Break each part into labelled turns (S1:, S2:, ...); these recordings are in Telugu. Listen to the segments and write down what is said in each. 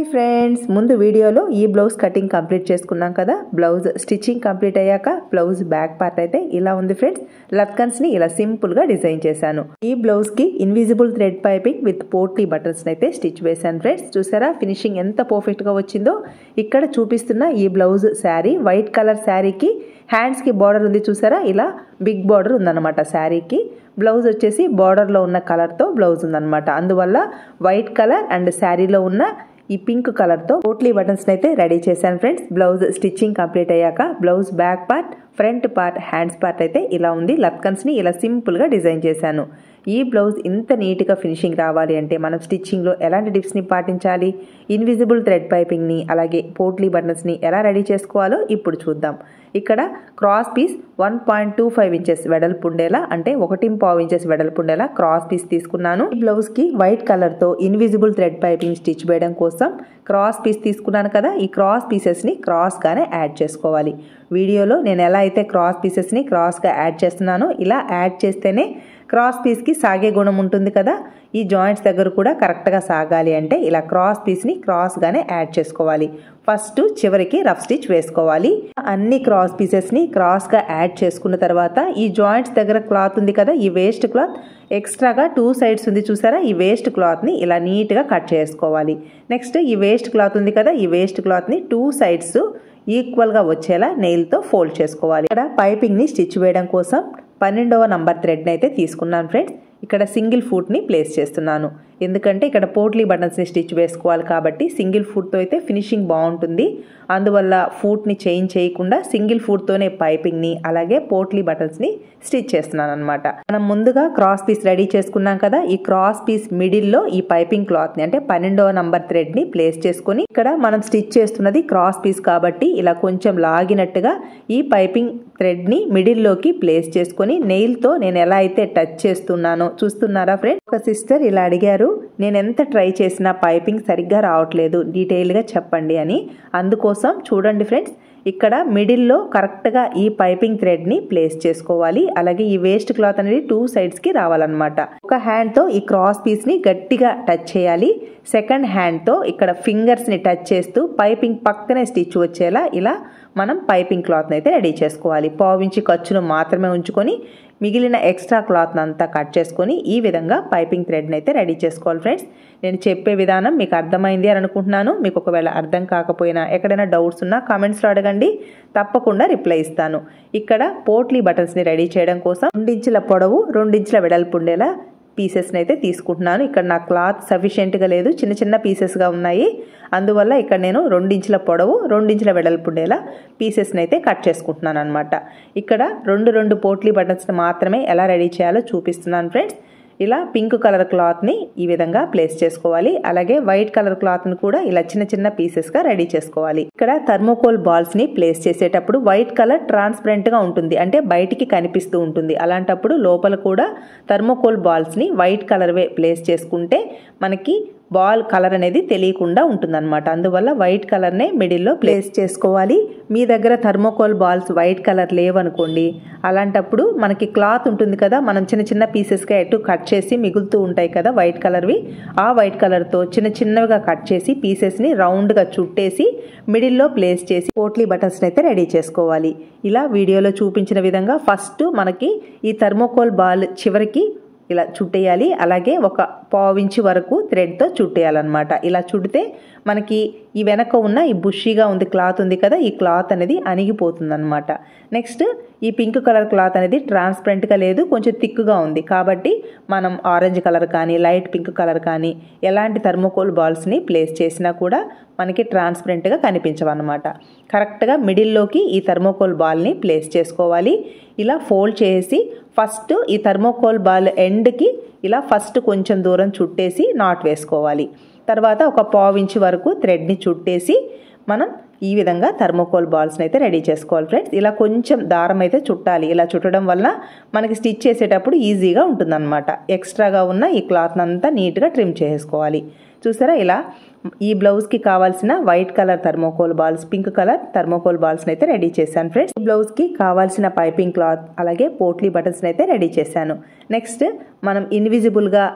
S1: ఫ్రెండ్స్ ముందు వీడియోలో ఈ బ్లౌజ్ కటింగ్ కంప్లీట్ చేసుకున్నాం కదా బ్లౌజ్ స్టిచ్చింగ్ కంప్లీట్ అయ్యాక బ్లౌజ్ బ్యాక్ పార్ట్ అయితే ఇలా ఉంది ఫ్రెండ్స్ లత్కన్స్ ని ఇలా సింపుల్ గా డిజైన్ చేశాను ఈ బ్లౌజ్ కి ఇన్విజిబుల్ థ్రెడ్ పైపింగ్ విత్ పోర్టీ బటన్స్ అయితే స్టిచ్ వేశాను ఫ్రెండ్స్ చూసారా ఫినిషింగ్ ఎంత పర్ఫెక్ట్ గా వచ్చిందో ఇక్కడ చూపిస్తున్న ఈ బ్లౌజ్ శారీ వైట్ కలర్ శారీకి హ్యాండ్స్ కి బార్డర్ ఉంది చూసారా ఇలా బిగ్ బార్డర్ ఉందన్నమాట శారీకి బ్లౌజ్ వచ్చేసి బార్డర్లో ఉన్న కలర్తో బ్లౌజ్ ఉందన్నమాట అందువల్ల వైట్ కలర్ అండ్ శారీలో ఉన్న ఈ పింక్ కలర్తో పోట్లీ బటన్స్ అయితే రెడీ చేశాను ఫ్రెండ్స్ బ్లౌజ్ స్టిచ్చింగ్ కంప్లీట్ అయ్యాక blouse back part front part hands part అయితే ఇలా ఉంది లత్కన్స్ని ఇలా సింపుల్గా డిజైన్ చేశాను ఈ బ్లౌజ్ ఇంత నీట్గా ఫినిషింగ్ రావాలి అంటే మనం స్టిచ్చింగ్లో ఎలాంటి టిప్స్ని పాటించాలి ఇన్విజిబుల్ థ్రెడ్ పైపింగ్ని అలాగే పోట్లీ బటన్స్ని ఎలా రెడీ చేసుకోవాలో ఇప్పుడు చూద్దాం ఇక్కడ cross piece one point two five inches వెడల్పు ఉండేలా అంటే ఒకటి పావు ఇంచెస్ వెడల్పు ఉండేలా క్రాస్ పీస్ తీసుకున్నాను ఈ బ్లౌజ్కి వైట్ కలర్తో ఇన్విజిబుల్ థ్రెడ్ పైపింగ్ స్టిచ్ వేయడం కోసం క్రాస్ పీస్ తీసుకున్నాను కదా ఈ క్రాస్ పీసెస్ని క్రాస్గానే యాడ్ చేసుకోవాలి వీడియోలో నేను ఎలా అయితే క్రాస్ పీసెస్ని క్రాస్గా యాడ్ చేస్తున్నానో ఇలా యాడ్ చేస్తేనే క్రాస్ పీస్కి సాగే గుణం ఉంటుంది కదా ఈ జాయింట్స్ దగ్గర కూడా కరెక్ట్గా సాగాలి అంటే ఇలా క్రాస్ పీస్ని క్రాస్గానే యాడ్ చేసుకోవాలి ఫస్ట్ చివరికి రఫ్ స్టిచ్ వేసుకోవాలి అన్ని క్రాస్ పీసెస్ని క్రాస్గా యాడ్ చేసుకున్న తర్వాత ఈ జాయింట్స్ దగ్గర క్లాత్ ఉంది కదా ఈ వేస్ట్ క్లాత్ ఎక్స్ట్రాగా టూ సైడ్స్ ఉంది చూసారా ఈ వేస్ట్ క్లాత్ని ఇలా నీట్గా కట్ చేసుకోవాలి నెక్స్ట్ ఈ వేస్ట్ క్లాత్ ఉంది కదా ఈ వేస్ట్ క్లాత్ని టూ సైడ్స్ ఈక్వల్గా వచ్చేలా నెయిల్తో ఫోల్డ్ చేసుకోవాలి ఇక్కడ పైపింగ్ని స్టిచ్ వేయడం కోసం పన్నెండవ నంబర్ థ్రెడ్ని అయితే తీసుకున్నాను ఫ్రెండ్స్ ఇక్కడ సింగిల్ ఫుట్ని ప్లేస్ చేస్తున్నాను ఎందుకంటే ఇక్కడ పోట్లీ బటన్స్ని స్టిచ్ వేసుకోవాలి కాబట్టి సింగిల్ ఫుట్తో అయితే ఫినిషింగ్ బాగుంటుంది అందువల్ల ఫూట్ని చేంజ్ చేయకుండా సింగిల్ ఫుట్తోనే పైపింగ్ని అలాగే పోట్లీ బటన్స్ని స్టిచ్ చేస్తున్నాను అనమాట మనం ముందుగా క్రాస్ పీస్ రెడీ చేసుకున్నాం కదా ఈ క్రాస్ పీస్ మిడిల్లో ఈ పైపింగ్ క్లాత్ని అంటే పన్నెండవ నంబర్ థ్రెడ్ని ప్లేస్ చేసుకొని ఇక్కడ మనం స్టిచ్ చేస్తున్నది క్రాస్ పీస్ కాబట్టి ఇలా కొంచెం లాగినట్టుగా ఈ పైపింగ్ థ్రెడ్ని మిడిల్లోకి ప్లేస్ చేసుకొని నెయిల్తో నేను ఎలా అయితే టచ్ చేస్తున్నానో చూస్తున్నారా ఫ్రెండ్ ఒక సిస్టర్ ఇలా అడిగారు నేను ఎంత ట్రై చేసినా పైపింగ్ సరిగ్గా రావట్లేదు డీటెయిల్గా చెప్పండి అని అందుకోసం చూడండి ఫ్రెండ్స్ ఇక్కడ మిడిల్లో కరెక్ట్గా ఈ పైపింగ్ థ్రెడ్ని ప్లేస్ చేసుకోవాలి అలాగే ఈ వేస్ట్ క్లాత్ అనేది టూ సైడ్స్కి రావాలన్నమాట ఒక హ్యాండ్తో ఈ క్రాస్ పీస్ని గట్టిగా టచ్ చేయాలి సెకండ్ హ్యాండ్తో ఇక్కడ ఫింగర్స్ని టచ్ చేస్తూ పైపింగ్ పక్కనే స్టిచ్ వచ్చేలా ఇలా మనం పైపింగ్ క్లాత్ని అయితే రెడీ చేసుకోవాలి పావించి ఖర్చును మాత్రమే ఉంచుకొని మిగిలిన ఎక్స్ట్రా క్లాత్ అంతా కట్ చేసుకొని ఈ విధంగా పైపింగ్ థ్రెడ్ని అయితే రెడీ చేసుకోవాలి ఫ్రెండ్స్ నేను చెప్పే విధానం మీకు అర్థమైంది అని అనుకుంటున్నాను మీకు ఒకవేళ అర్థం కాకపోయినా ఎక్కడైనా డౌట్స్ ఉన్నా కామెంట్స్లో అడగండి తప్పకుండా రిప్లై ఇస్తాను ఇక్కడ పోట్లీ బటన్స్ని రెడీ చేయడం కోసం రెండించుల పొడవు రెండించుల వెడల్పు ఉండేలా పీసెస్ని అయితే తీసుకుంటున్నాను ఇక్కడ నా క్లాత్ సఫిషియెంట్గా లేదు చిన్న చిన్న పీసెస్గా ఉన్నాయి అందువల్ల ఇక్కడ నేను రెండించుల పొడవు రెండించుల వెడల్పు ఉండేలా పీసెస్ని అయితే కట్ చేసుకుంటున్నాను అనమాట ఇక్కడ రెండు రెండు పోట్లీ బటన్స్ని మాత్రమే ఎలా రెడీ చేయాలో చూపిస్తున్నాను ఫ్రెండ్స్ ఇలా పింక్ కలర్ క్లాత్ని ఈ విధంగా ప్లేస్ చేసుకోవాలి అలాగే వైట్ కలర్ క్లాత్ని కూడా ఇలా చిన్న చిన్న పీసెస్గా రెడీ చేసుకోవాలి ఇక్కడ థర్మోకోల్ బాల్స్ని ప్లేస్ చేసేటప్పుడు వైట్ కలర్ ట్రాన్స్పరెంట్గా ఉంటుంది అంటే బయటికి కనిపిస్తూ ఉంటుంది అలాంటప్పుడు లోపల కూడా థర్మోకోల్ బాల్స్ని వైట్ కలర్వే ప్లేస్ చేసుకుంటే మనకి బాల్ కలర్ అనేది తెలియకుండా ఉంటుందన్నమాట అందువల్ల వైట్ కలర్నే మిడిల్లో ప్లేస్ చేసుకోవాలి మీ దగ్గర థర్మోకోల్ బాల్స్ వైట్ కలర్ లేవనుకోండి అలాంటప్పుడు మనకి క్లాత్ ఉంటుంది కదా మనం చిన్న చిన్న పీసెస్గా ఎటు కట్ చేసి మిగులుతూ ఉంటాయి కదా వైట్ కలర్వి ఆ వైట్ కలర్తో చిన్న చిన్నవిగా కట్ చేసి పీసెస్ని రౌండ్గా చుట్టేసి మిడిల్లో ప్లేస్ చేసి పోట్లీ బటన్స్ని అయితే రెడీ చేసుకోవాలి ఇలా వీడియోలో చూపించిన విధంగా ఫస్ట్ మనకి ఈ థర్మోకోల్ బాల్ చివరికి ఇలా చుట్టేయాలి అలాగే ఒక పావించి వరకు థ్రెడ్తో చుట్టేయాలన్నమాట ఇలా చుడితే మనకి ఈ వెనక ఉన్న ఈ బుషీగా ఉంది క్లాత్ ఉంది కదా ఈ క్లాత్ అనేది అణిగిపోతుంది అనమాట నెక్స్ట్ ఈ పింక్ కలర్ క్లాత్ అనేది ట్రాన్స్పరెంట్గా లేదు కొంచెం థిక్గా ఉంది కాబట్టి మనం ఆరెంజ్ కలర్ కానీ లైట్ పింక్ కలర్ కానీ ఎలాంటి థర్మోకోల్ బాల్స్ని ప్లేస్ చేసినా కూడా మనకి ట్రాన్స్పరెంట్గా కనిపించవన్నమాట కరెక్ట్గా మిడిల్లోకి ఈ థర్మోకోల్ బాల్ని ప్లేస్ చేసుకోవాలి ఇలా ఫోల్డ్ చేసి ఫస్ట్ ఈ థర్మోకోల్ బాల్ ఎండ్కి ఇలా ఫస్ట్ కొంచెం దూరం చుట్టేసి నాట్ వేసుకోవాలి తర్వాత ఒక పావు ఇంచు వరకు థ్రెడ్ని చుట్టేసి మనం ఈ విధంగా థర్మోకోల్ బాల్స్ని అయితే రెడీ చేసుకోవాలి ఫ్రెండ్స్ ఇలా కొంచెం దారం అయితే చుట్టాలి ఇలా చుట్టడం వల్ల మనకి స్టిచ్ చేసేటప్పుడు ఈజీగా ఉంటుందన్నమాట ఎక్స్ట్రాగా ఉన్న ఈ క్లాత్ అంతా నీట్గా ట్రిమ్ చేసుకోవాలి చూసారా ఇలా ఈ బ్లౌజ్కి కావాల్సిన white colour thermocol balls pink colour thermocol బాల్స్ని అయితే రెడీ చేశాను ఫ్రెండ్స్ ఈ బ్లౌజ్కి కావాల్సిన పైపింగ్ క్లాత్ అలాగే పోట్లీ బటన్స్ని అయితే రెడీ చేశాను నెక్స్ట్ మనం ఇన్విజిబుల్గా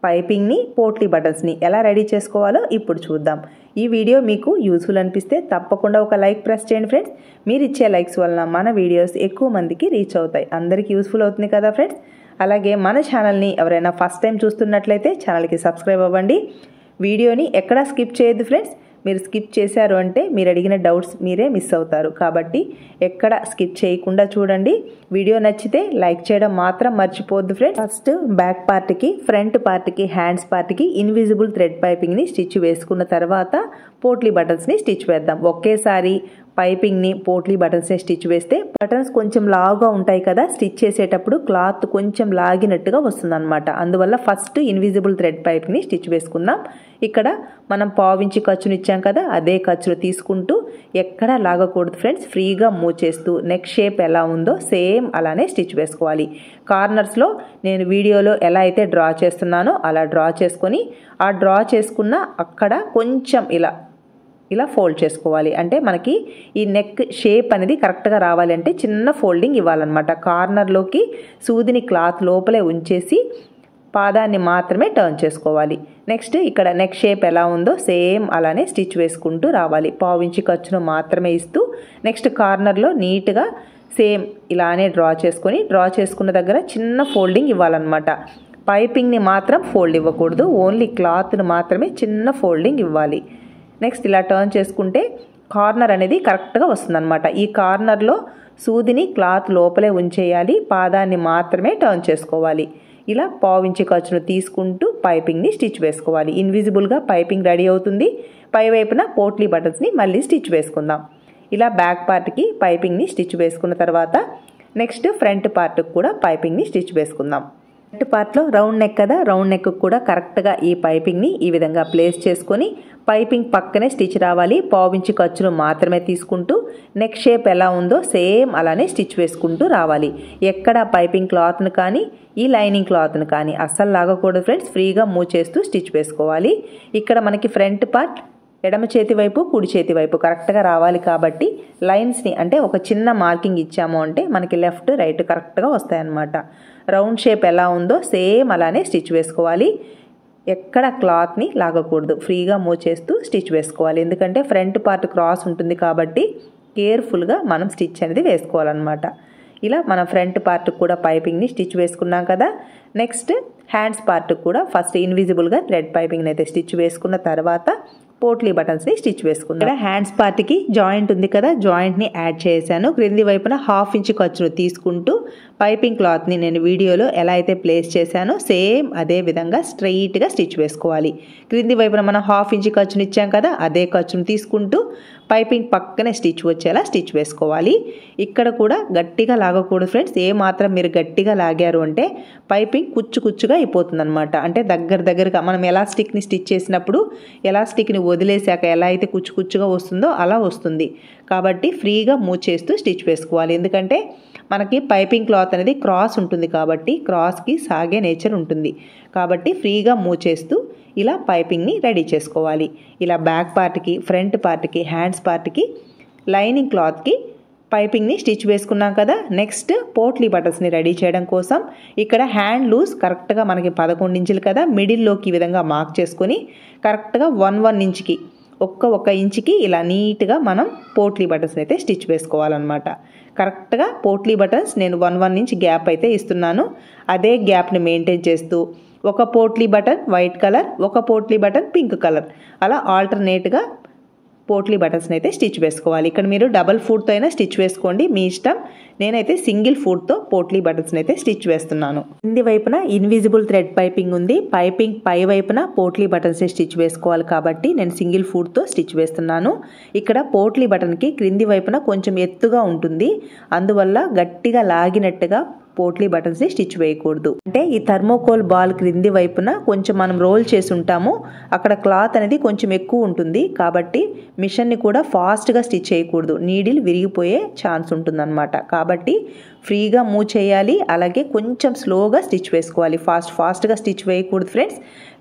S1: పైపింగ్ని పోట్లీ బటన్స్ని ఎలా రెడీ చేసుకోవాలో ఇప్పుడు చూద్దాం ఈ వీడియో మీకు యూస్ఫుల్ అనిపిస్తే తప్పకుండా ఒక లైక్ ప్రెస్ చేయండి ఫ్రెండ్స్ మీరు ఇచ్చే లైక్స్ వలన మన వీడియోస్ ఎక్కువ మందికి రీచ్ అవుతాయి అందరికీ యూస్ఫుల్ అవుతుంది కదా ఫ్రెండ్స్ అలాగే మన ఛానల్ని ఎవరైనా ఫస్ట్ టైం చూస్తున్నట్లయితే ఛానల్కి సబ్స్క్రైబ్ అవ్వండి వీడియోని ఎక్కడా స్కిప్ చేయొద్దు ఫ్రెండ్స్ మీరు స్కిప్ చేశారు అంటే మీరు అడిగిన డౌట్స్ మీరే మిస్ అవుతారు కాబట్టి ఎక్కడ స్కిప్ చేయకుండా చూడండి వీడియో నచ్చితే లైక్ చేయడం మాత్రం మర్చిపోద్దు ఫ్రెండ్స్ ఫస్ట్ బ్యాక్ పార్ట్కి ఫ్రంట్ పార్ట్కి హ్యాండ్స్ పార్ట్కి ఇన్విజిబుల్ థ్రెడ్ పైపింగ్ని స్టిచ్ వేసుకున్న తర్వాత పోట్లీ బటన్స్ని స్టిచ్ వేద్దాం ఒకేసారి పైపింగ్ని పోట్లీ బటన్స్ని స్టిచ్ వేస్తే బటన్స్ కొంచెం లావుగా ఉంటాయి కదా స్టిచ్ చేసేటప్పుడు క్లాత్ కొంచెం లాగినట్టుగా వస్తుంది అనమాట అందువల్ల ఫస్ట్ ఇన్విజిబుల్ థ్రెడ్ పైప్ని స్టిచ్ వేసుకుందాం ఇక్కడ మనం పావించి ఖర్చును ఇచ్చాం కదా అదే ఖర్చును తీసుకుంటూ ఎక్కడా లాగకూడదు ఫ్రెండ్స్ ఫ్రీగా మూవ్ చేస్తూ నెక్ షేప్ ఎలా ఉందో సేమ్ అలానే స్టిచ్ వేసుకోవాలి కార్నర్స్లో నేను వీడియోలో ఎలా అయితే డ్రా చేస్తున్నానో అలా డ్రా చేసుకొని ఆ డ్రా చేసుకున్న అక్కడ కొంచెం ఇలా ఇలా ఫోల్డ్ చేసుకోవాలి అంటే మనకి ఈ నెక్ షేప్ అనేది కరెక్ట్గా రావాలి అంటే చిన్న ఫోల్డింగ్ ఇవ్వాలన్నమాట కార్నర్లోకి సూదిని క్లాత్ లోపలే ఉంచేసి పాదాన్ని మాత్రమే టర్న్ చేసుకోవాలి నెక్స్ట్ ఇక్కడ నెక్ షేప్ ఎలా ఉందో సేమ్ అలానే స్టిచ్ వేసుకుంటూ రావాలి పావించి ఖర్చును మాత్రమే ఇస్తూ నెక్స్ట్ కార్నర్లో నీట్గా సేమ్ ఇలానే డ్రా చేసుకొని డ్రా చేసుకున్న దగ్గర చిన్న ఫోల్డింగ్ ఇవ్వాలన్నమాట పైపింగ్ని మాత్రం ఫోల్డ్ ఇవ్వకూడదు ఓన్లీ క్లాత్ను మాత్రమే చిన్న ఫోల్డింగ్ ఇవ్వాలి నెక్స్ట్ ఇలా టర్న్ చేసుకుంటే కార్నర్ అనేది కరెక్ట్గా వస్తుందన్నమాట ఈ కార్నర్లో సూదిని క్లాత్ లోపలే ఉంచేయాలి పాదాన్ని మాత్రమే టర్న్ చేసుకోవాలి ఇలా పావించి ఖర్చును తీసుకుంటూ పైపింగ్ని స్టిచ్ వేసుకోవాలి ఇన్విజిబుల్గా పైపింగ్ రెడీ అవుతుంది పై వైపున పోట్లీ బటన్స్ని మళ్ళీ స్టిచ్ వేసుకుందాం ఇలా బ్యాక్ పార్ట్కి పైపింగ్ని స్టిచ్ వేసుకున్న తర్వాత నెక్స్ట్ ఫ్రంట్ పార్ట్కి కూడా పైపింగ్ని స్టిచ్ వేసుకుందాం ఫ్రంట్ పార్ట్లో రౌండ్ నెక్ కదా రౌండ్ నెక్ కూడా కరెక్ట్గా ఈ పైపింగ్ని ఈ విధంగా ప్లేస్ చేసుకొని పైపింగ్ పక్కనే స్టిచ్ రావాలి పావించి ఖర్చును మాత్రమే తీసుకుంటూ నెక్ షేప్ ఎలా ఉందో సేమ్ అలానే స్టిచ్ వేసుకుంటూ రావాలి ఎక్కడ పైపింగ్ క్లాత్ను కానీ ఈ లైనింగ్ క్లాత్ను కానీ అస్సలు లాగకూడదు ఫ్రెండ్స్ ఫ్రీగా మూవ్ చేస్తూ స్టిచ్ వేసుకోవాలి ఇక్కడ మనకి ఫ్రంట్ పార్ట్ ఎడమ చేతి వైపు కుడి చేతి వైపు కరెక్ట్గా రావాలి కాబట్టి లైన్స్ని అంటే ఒక చిన్న మార్కింగ్ ఇచ్చాము అంటే మనకి లెఫ్ట్ రైట్ కరెక్ట్గా వస్తాయన్నమాట రౌండ్ షేప్ ఎలా ఉందో సేమ్ అలానే స్టిచ్ వేసుకోవాలి ఎక్కడ క్లాత్ని లాగకూడదు ఫ్రీగా మూవ్ చేస్తూ స్టిచ్ వేసుకోవాలి ఎందుకంటే ఫ్రంట్ పార్ట్ క్రాస్ ఉంటుంది కాబట్టి కేర్ఫుల్గా మనం స్టిచ్ అనేది వేసుకోవాలన్నమాట ఇలా మన ఫ్రంట్ పార్ట్ కూడా పైపింగ్ని స్టిచ్ వేసుకున్నాం కదా నెక్స్ట్ హ్యాండ్స్ పార్ట్ కూడా ఫస్ట్ ఇన్విజిబుల్గా థ్రెడ్ పైపింగ్ని అయితే స్టిచ్ వేసుకున్న తర్వాత పోట్లీ బటన్స్ని స్టిచ్ వేసుకుందాం ఇక్కడ హ్యాండ్స్ పార్ట్కి జాయింట్ ఉంది కదా జాయింట్ని యాడ్ చేశాను క్రింది వైపున హాఫ్ ఇంచ్ ఖర్చును తీసుకుంటూ పైపింగ్ క్లాత్ని నేను వీడియోలో ఎలా అయితే ప్లేస్ చేశానో సేమ్ అదే విధంగా స్ట్రైట్గా స్టిచ్ వేసుకోవాలి క్రింది వైపున మనం హాఫ్ ఇంచ్ ఖర్చును ఇచ్చాం కదా అదే ఖర్చును తీసుకుంటూ పైపింగ్ పక్కనే స్టిచ్ వచ్చేలా స్టిచ్ వేసుకోవాలి ఇక్కడ కూడా గట్టిగా లాగకూడదు ఫ్రెండ్స్ ఏ మాత్రం మీరు గట్టిగా లాగారు అంటే పైపింగ్ కుచ్చు కుచ్చుగా అయిపోతుంది అనమాట అంటే దగ్గర దగ్గరగా మనం ఎలాస్టిక్ని స్టిచ్ చేసినప్పుడు ఎలాస్టిక్ని వదిలేసాక ఎలా అయితే కుచ్చు కుచ్చుగా వస్తుందో అలా వస్తుంది కాబట్టి ఫ్రీగా మూవ్ చేస్తూ స్టిచ్ వేసుకోవాలి ఎందుకంటే మనకి పైపింగ్ క్లాత్ అనేది క్రాస్ ఉంటుంది కాబట్టి క్రాస్కి సాగే నేచర్ ఉంటుంది కాబట్టి ఫ్రీగా మూవ్ చేస్తూ ఇలా పైపింగ్ని రెడీ చేసుకోవాలి ఇలా బ్యాక్ పార్ట్కి ఫ్రంట్ పార్ట్కి హ్యాండ్స్ పార్ట్కి లైనింగ్ క్లాత్కి పైపింగ్ని స్టిచ్ వేసుకున్నాం కదా నెక్స్ట్ పోట్లీ బటన్స్ని రెడీ చేయడం కోసం ఇక్కడ హ్యాండ్ లూజ్ కరెక్ట్గా మనకి పదకొండు ఇంచులు కదా మిడిల్లోకి ఈ విధంగా మార్క్ చేసుకొని కరెక్ట్గా వన్ వన్ ఇంచ్కి ఒక్క ఒక్క ఇంచుకి ఇలా నీట్గా మనం పోట్లీ బటన్స్ అయితే స్టిచ్ వేసుకోవాలన్నమాట కరెక్ట్గా పోట్లీ బటన్స్ నేను వన్ వన్ ఇంచ్ గ్యాప్ అయితే ఇస్తున్నాను అదే గ్యాప్ని మెయింటైన్ చేస్తూ ఒక పోట్లీ బటన్ వైట్ కలర్ ఒక పోట్లీ బటన్ పింక్ కలర్ అలా ఆల్టర్నేట్గా పోట్లీ బటన్స్ని అయితే స్టిచ్ వేసుకోవాలి ఇక్కడ మీరు డబల్ ఫుడ్తో అయినా స్టిచ్ వేసుకోండి మీ ఇష్టం నేనైతే సింగిల్ ఫుడ్తో పోట్లీ బటన్స్ని అయితే స్టిచ్ వేస్తున్నాను కింది వైపున ఇన్విజిబుల్ థ్రెడ్ పైపింగ్ ఉంది పైపింగ్ పై వైపున పోట్లీ బటన్స్ స్టిచ్ వేసుకోవాలి కాబట్టి నేను సింగిల్ ఫుడ్తో స్టిచ్ వేస్తున్నాను ఇక్కడ పోట్లీ బటన్కి క్రింది వైపున కొంచెం ఎత్తుగా ఉంటుంది అందువల్ల గట్టిగా లాగినట్టుగా పోట్లీ బటన్స్ని స్టిచ్ వేయకూడదు అంటే ఈ థర్మోకోల్ బాల్ క్రింది వైపున కొంచెం మనం రోల్ చేసి ఉంటాము అక్కడ క్లాత్ అనేది కొంచెం ఎక్కువ ఉంటుంది కాబట్టి మిషన్ని కూడా ఫాస్ట్గా స్టిచ్ చేయకూడదు నీడిల్ విరిగిపోయే ఛాన్స్ ఉంటుందన్నమాట కాబట్టి ఫ్రీగా మూవ్ చేయాలి అలాగే కొంచెం స్లోగా స్టిచ్ వేసుకోవాలి ఫాస్ట్ ఫాస్ట్గా స్టిచ్ వేయకూడదు ఫ్రెండ్స్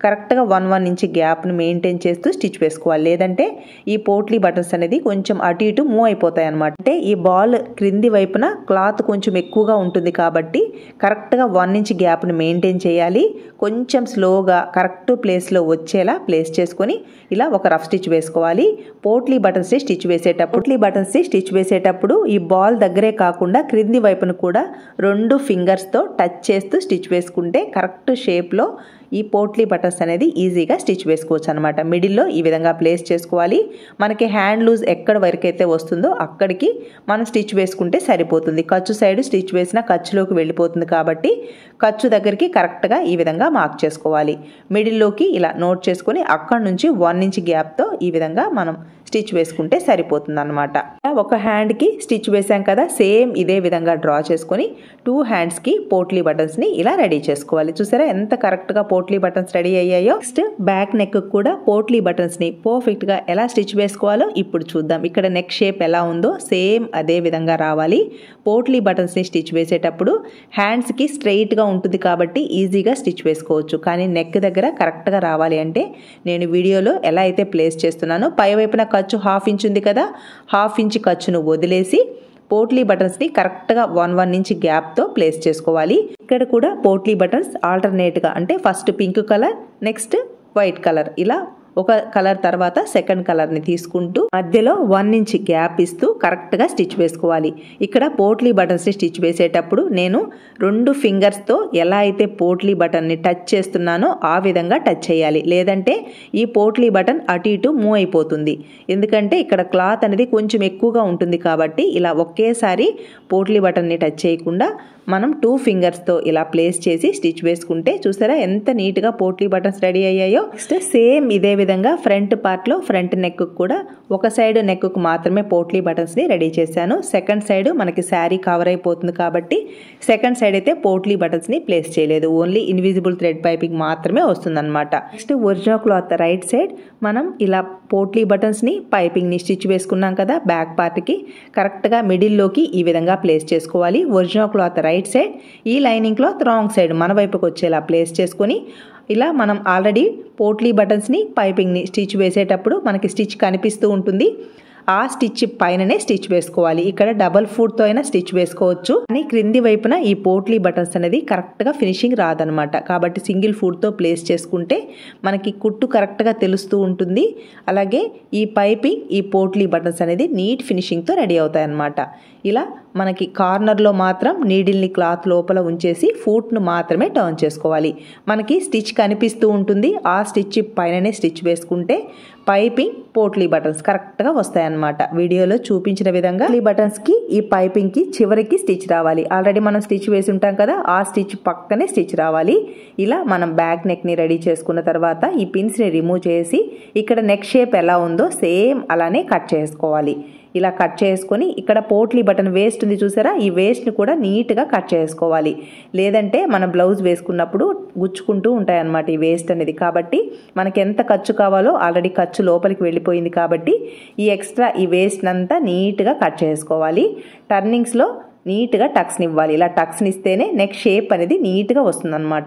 S1: కరెక్ట్గా వన్ వన్ ఇంచ్ గ్యాప్ను మెయింటైన్ చేస్తూ స్టిచ్ వేసుకోవాలి లేదంటే ఈ పోట్లీ బటన్స్ అనేది కొంచెం అటు ఇటు మూవ్ అయిపోతాయి అనమాట అంటే ఈ బాల్ క్రింది వైపున క్లాత్ కొంచెం ఎక్కువగా ఉంటుంది కాబట్టి కరెక్ట్గా వన్ ఇంచ్ గ్యాప్ను మెయింటైన్ చేయాలి కొంచెం స్లోగా కరెక్ట్ ప్లేస్లో వచ్చేలా ప్లేస్ చేసుకొని ఇలా ఒక రఫ్ స్టిచ్ వేసుకోవాలి పోట్లీ బటన్స్ స్టిచ్ వేసేటప్పుడు పోట్లీ బటన్స్ స్టిచ్ వేసేటప్పుడు ఈ బాల్ దగ్గరే కాకుండా క్రింది వైపున కూడా రెండు ఫింగర్స్తో టచ్ చేస్తూ స్టిచ్ వేసుకుంటే కరెక్ట్ షేప్లో ఈ పోట్లీ బటన్స్ అనేది ఈజీగా స్టిచ్ వేసుకోవచ్చు అనమాట మిడిల్లో ఈ విధంగా ప్లేస్ చేసుకోవాలి మనకి హ్యాండ్ లూజ్ ఎక్కడ వరకు అయితే వస్తుందో అక్కడికి మనం స్టిచ్ వేసుకుంటే సరిపోతుంది ఖర్చు సైడ్ స్టిచ్ వేసిన ఖర్చులోకి వెళ్ళిపోతుంది కాబట్టి ఖర్చు దగ్గరికి కరెక్ట్గా ఈ విధంగా మార్క్ చేసుకోవాలి మిడిల్లోకి ఇలా నోట్ చేసుకొని అక్కడ నుంచి వన్ ఇంచ్ గ్యాప్తో ఈ విధంగా మనం స్టిచ్ వేసుకుంటే సరిపోతుంది అనమాట ఒక హ్యాండ్కి స్టిచ్ వేసాం కదా సేమ్ ఇదే విధంగా డ్రా చేసుకొని టూ హ్యాండ్స్కి పోట్లీ బటన్స్ని ఇలా రెడీ చేసుకోవాలి చూసారా ఎంత కరెక్ట్గా పోట్లీ బటన్స్ రెడీ అయ్యాయో నెక్స్ట్ బ్యాక్ నెక్ కూడా పోట్లీ బటన్స్ని పర్ఫెక్ట్గా ఎలా స్టిచ్ వేసుకోవాలో ఇప్పుడు చూద్దాం ఇక్కడ నెక్ షేప్ ఎలా ఉందో సేమ్ అదే విధంగా రావాలి పోట్లీ బటన్స్ని స్టిచ్ వేసేటప్పుడు హ్యాండ్స్కి స్ట్రైట్గా ఉంటుంది కాబట్టి ఈజీగా స్టిచ్ వేసుకోవచ్చు కానీ నెక్ దగ్గర కరెక్ట్గా రావాలి అంటే నేను వీడియోలో ఎలా అయితే ప్లేస్ చేస్తున్నానో పై వైపున ఖర్చు హాఫ్ ఇంచ్ ఉంది కదా హాఫ్ ఇంచ్ ఖర్చును వదిలేసి పోట్లీ బటన్స్ని కరెక్ట్గా వన్ వన్ ఇంచ్ గ్యాప్తో ప్లేస్ చేసుకోవాలి ఇక్కడ కూడా పోట్లీ బటన్స్ ఆల్టర్నేట్గా అంటే first pink colour next white colour ఇలా ఒక కలర్ తర్వాత సెకండ్ కలర్ని తీసుకుంటూ మధ్యలో వన్ ఇంచ్ గ్యాప్ ఇస్తూ కరెక్ట్గా స్టిచ్ వేసుకోవాలి ఇక్కడ పోట్లీ బటన్స్ని స్టిచ్ వేసేటప్పుడు నేను రెండు ఫింగర్స్తో ఎలా అయితే పోట్లీ బటన్ని టచ్ చేస్తున్నానో ఆ విధంగా టచ్ చేయాలి లేదంటే ఈ పోట్లీ బటన్ అటు ఇటు మూవ్ అయిపోతుంది ఎందుకంటే ఇక్కడ క్లాత్ అనేది కొంచెం ఎక్కువగా ఉంటుంది కాబట్టి ఇలా ఒకేసారి పోట్లీ బటన్ని టచ్ చేయకుండా మనం టూ ఫింగర్స్తో ఇలా ప్లేస్ చేసి స్టిచ్ వేసుకుంటే చూసారా ఎంత నీట్గా పోట్లీ బటన్స్ రెడీ అయ్యాయో నెక్స్ట్ సేమ్ ఇదే విధంగా ఫ్రంట్ పార్ట్లో ఫ్రంట్ నెక్ కూడా ఒక సైడ్ నెక్కు మాత్రమే పోట్లీ బటన్స్ని రెడీ చేశాను సెకండ్ సైడ్ మనకి శారీ కవర్ అయిపోతుంది కాబట్టి సెకండ్ సైడ్ అయితే పోట్లీ బటన్స్ని ప్లేస్ చేయలేదు ఓన్లీ ఇన్విజిబుల్ థ్రెడ్ పైపింగ్ మాత్రమే వస్తుందన్నమాట next original cloth right side మనం ఇలా పోట్లీ బటన్స్ని పైపింగ్ని స్టిచ్ వేసుకున్నాం కదా బ్యాక్ పార్ట్కి కరెక్ట్గా మిడిల్లోకి ఈ విధంగా ప్లేస్ చేసుకోవాలి ఒరిజినల్ క్లాత్ రైట్ సైడ్ ఈ లైనింగ్ క్లాత్ రాంగ్ సైడ్ మన వైపుకి వచ్చేలా ప్లేస్ చేసుకొని ఇలా మనం ఆల్రెడీ పోట్లీ బటన్స్ని పైపింగ్ని స్టిచ్ వేసేటప్పుడు మనకి స్టిచ్ కనిపిస్తూ ఉంటుంది ఆ స్టిచ్ పైననే స్టిచ్ వేసుకోవాలి ఇక్కడ డబల్ ఫుడ్తో అయినా స్టిచ్ వేసుకోవచ్చు కానీ క్రింది వైపున ఈ పోట్లీ బటన్స్ అనేది కరెక్ట్గా ఫినిషింగ్ రాదనమాట కాబట్టి సింగిల్ ఫుడ్తో ప్లేస్ చేసుకుంటే మనకి కుట్టు కరెక్ట్గా తెలుస్తూ ఉంటుంది అలాగే ఈ పైపింగ్ ఈ పోట్లీ బటన్స్ అనేది నీట్ ఫినిషింగ్తో రెడీ అవుతాయి అన్నమాట ఇలా మనకి కార్నర్లో మాత్రం నీడిల్ని క్లాత్ లోపల ఉంచేసి ఫూట్ను మాత్రమే టర్న్ చేసుకోవాలి మనకి స్టిచ్ కనిపిస్తూ ఉంటుంది ఆ స్టిచ్ పైననే స్టిచ్ వేసుకుంటే పైపింగ్ పోట్లీ బటన్స్ కరెక్ట్గా వస్తాయన్నమాట వీడియోలో చూపించిన విధంగా ఈ బటన్స్కి ఈ పైపింగ్కి చివరికి స్టిచ్ రావాలి ఆల్రెడీ మనం స్టిచ్ వేసి ఉంటాం కదా ఆ స్టిచ్ పక్కనే స్టిచ్ రావాలి ఇలా మనం బ్యాక్ నెక్ని రెడీ చేసుకున్న తర్వాత ఈ పిన్స్ని రిమూవ్ చేసి ఇక్కడ నెక్ షేప్ ఎలా ఉందో సేమ్ అలానే కట్ చేసుకోవాలి ఇలా కట్ చేసుకొని ఇక్కడ పోట్లీ బటన్ వేస్ట్ ఉంది చూసారా ఈ వేస్ట్ని కూడా నీట్గా కట్ చేసుకోవాలి లేదంటే మన బ్లౌజ్ వేసుకున్నప్పుడు గుచ్చుకుంటూ ఉంటాయన్నమాట ఈ వేస్ట్ అనేది కాబట్టి మనకి ఎంత ఖర్చు కావాలో ఆల్రెడీ ఖర్చు లోపలికి వెళ్ళిపోయింది కాబట్టి ఈ ఎక్స్ట్రా ఈ వేస్ట్ అంతా నీట్గా కట్ చేసుకోవాలి టర్నింగ్స్లో నీట్గా టక్స్ని ఇవ్వాలి ఇలా టక్స్ని ఇస్తేనే నెక్ షేప్ అనేది నీట్గా వస్తుందన్నమాట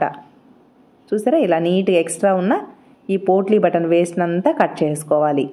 S1: చూసారా ఇలా నీట్గా ఎక్స్ట్రా ఉన్న ఈ పోట్లీ బటన్ వేస్ట్ అంతా కట్ చేసుకోవాలి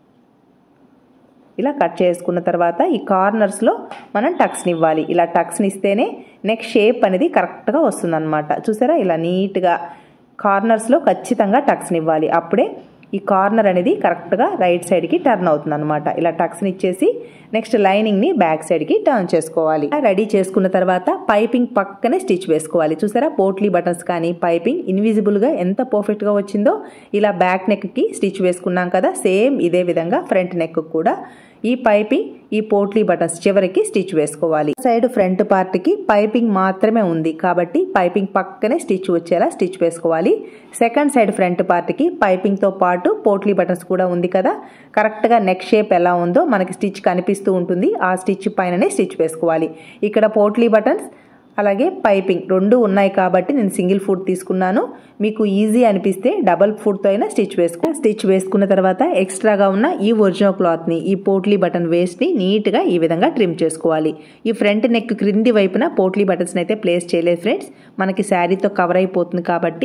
S1: ఇలా కట్ చేసుకున్న తర్వాత ఈ కార్నర్స్లో మనం టక్స్ని ఇవ్వాలి ఇలా టక్స్ని ఇస్తేనే నెక్ షేప్ అనేది కరెక్ట్గా వస్తుందన్నమాట చూసారా ఇలా నీట్గా కార్నర్స్లో ఖచ్చితంగా టక్స్ని ఇవ్వాలి అప్పుడే ఈ కార్నర్ అనేది కరెక్ట్గా రైట్ సైడ్కి టర్న్ అవుతుంది అనమాట ఇలా టక్స్ని ఇచ్చేసి నెక్స్ట్ లైనింగ్ని బ్యాక్ సైడ్కి టర్న్ చేసుకోవాలి రెడీ చేసుకున్న తర్వాత పైపింగ్ పక్కనే స్టిచ్ వేసుకోవాలి చూసారా పోట్లీ బటన్స్ కానీ పైపింగ్ ఇన్విజిబుల్గా ఎంత పర్ఫెక్ట్గా వచ్చిందో ఇలా బ్యాక్ నెక్కి స్టిచ్ వేసుకున్నాం కదా సేమ్ ఇదే విధంగా ఫ్రంట్ నెక్ కూడా ఈ పైపింగ్ ఈ పోట్లీ బటన్స్ చివరికి స్టిచ్ వేసుకోవాలి సైడ్ ఫ్రంట్ పార్ట్ కి పైపింగ్ మాత్రమే ఉంది కాబట్టి పైపింగ్ పక్కనే స్టిచ్ వచ్చేలా స్టిచ్ వేసుకోవాలి సెకండ్ సైడ్ ఫ్రంట్ పార్ట్ కి పైపింగ్ తో పాటు పోట్లీ బటన్స్ కూడా ఉంది కదా కరెక్ట్ గా నెక్ షేప్ ఎలా ఉందో మనకి స్టిచ్ కనిపిస్తూ ఉంటుంది ఆ స్టిచ్ పైననే స్టిచ్ వేసుకోవాలి ఇక్కడ పోట్లీ బటన్స్ అలాగే పైపింగ్ రెండు ఉన్నాయి కాబట్టి నేను సింగిల్ ఫుడ్ తీసుకున్నాను మీకు ఈజీ అనిపిస్తే డబల్ ఫుడ్తో అయినా స్టిచ్ వేసుకో స్టిచ్ వేసుకున్న తర్వాత ఎక్స్ట్రాగా ఉన్న ఈ ఒరిజినల్ క్లాత్ని ఈ పోట్లీ బటన్ వేస్ట్ని నీట్గా ఈ విధంగా ట్రిమ్ చేసుకోవాలి ఈ ఫ్రంట్ నెక్ క్రింది వైపున పోట్లీ బటన్స్ని అయితే ప్లేస్ చేయలేదు ఫ్రెండ్స్ మనకి శారీతో కవర్ అయిపోతుంది కాబట్టి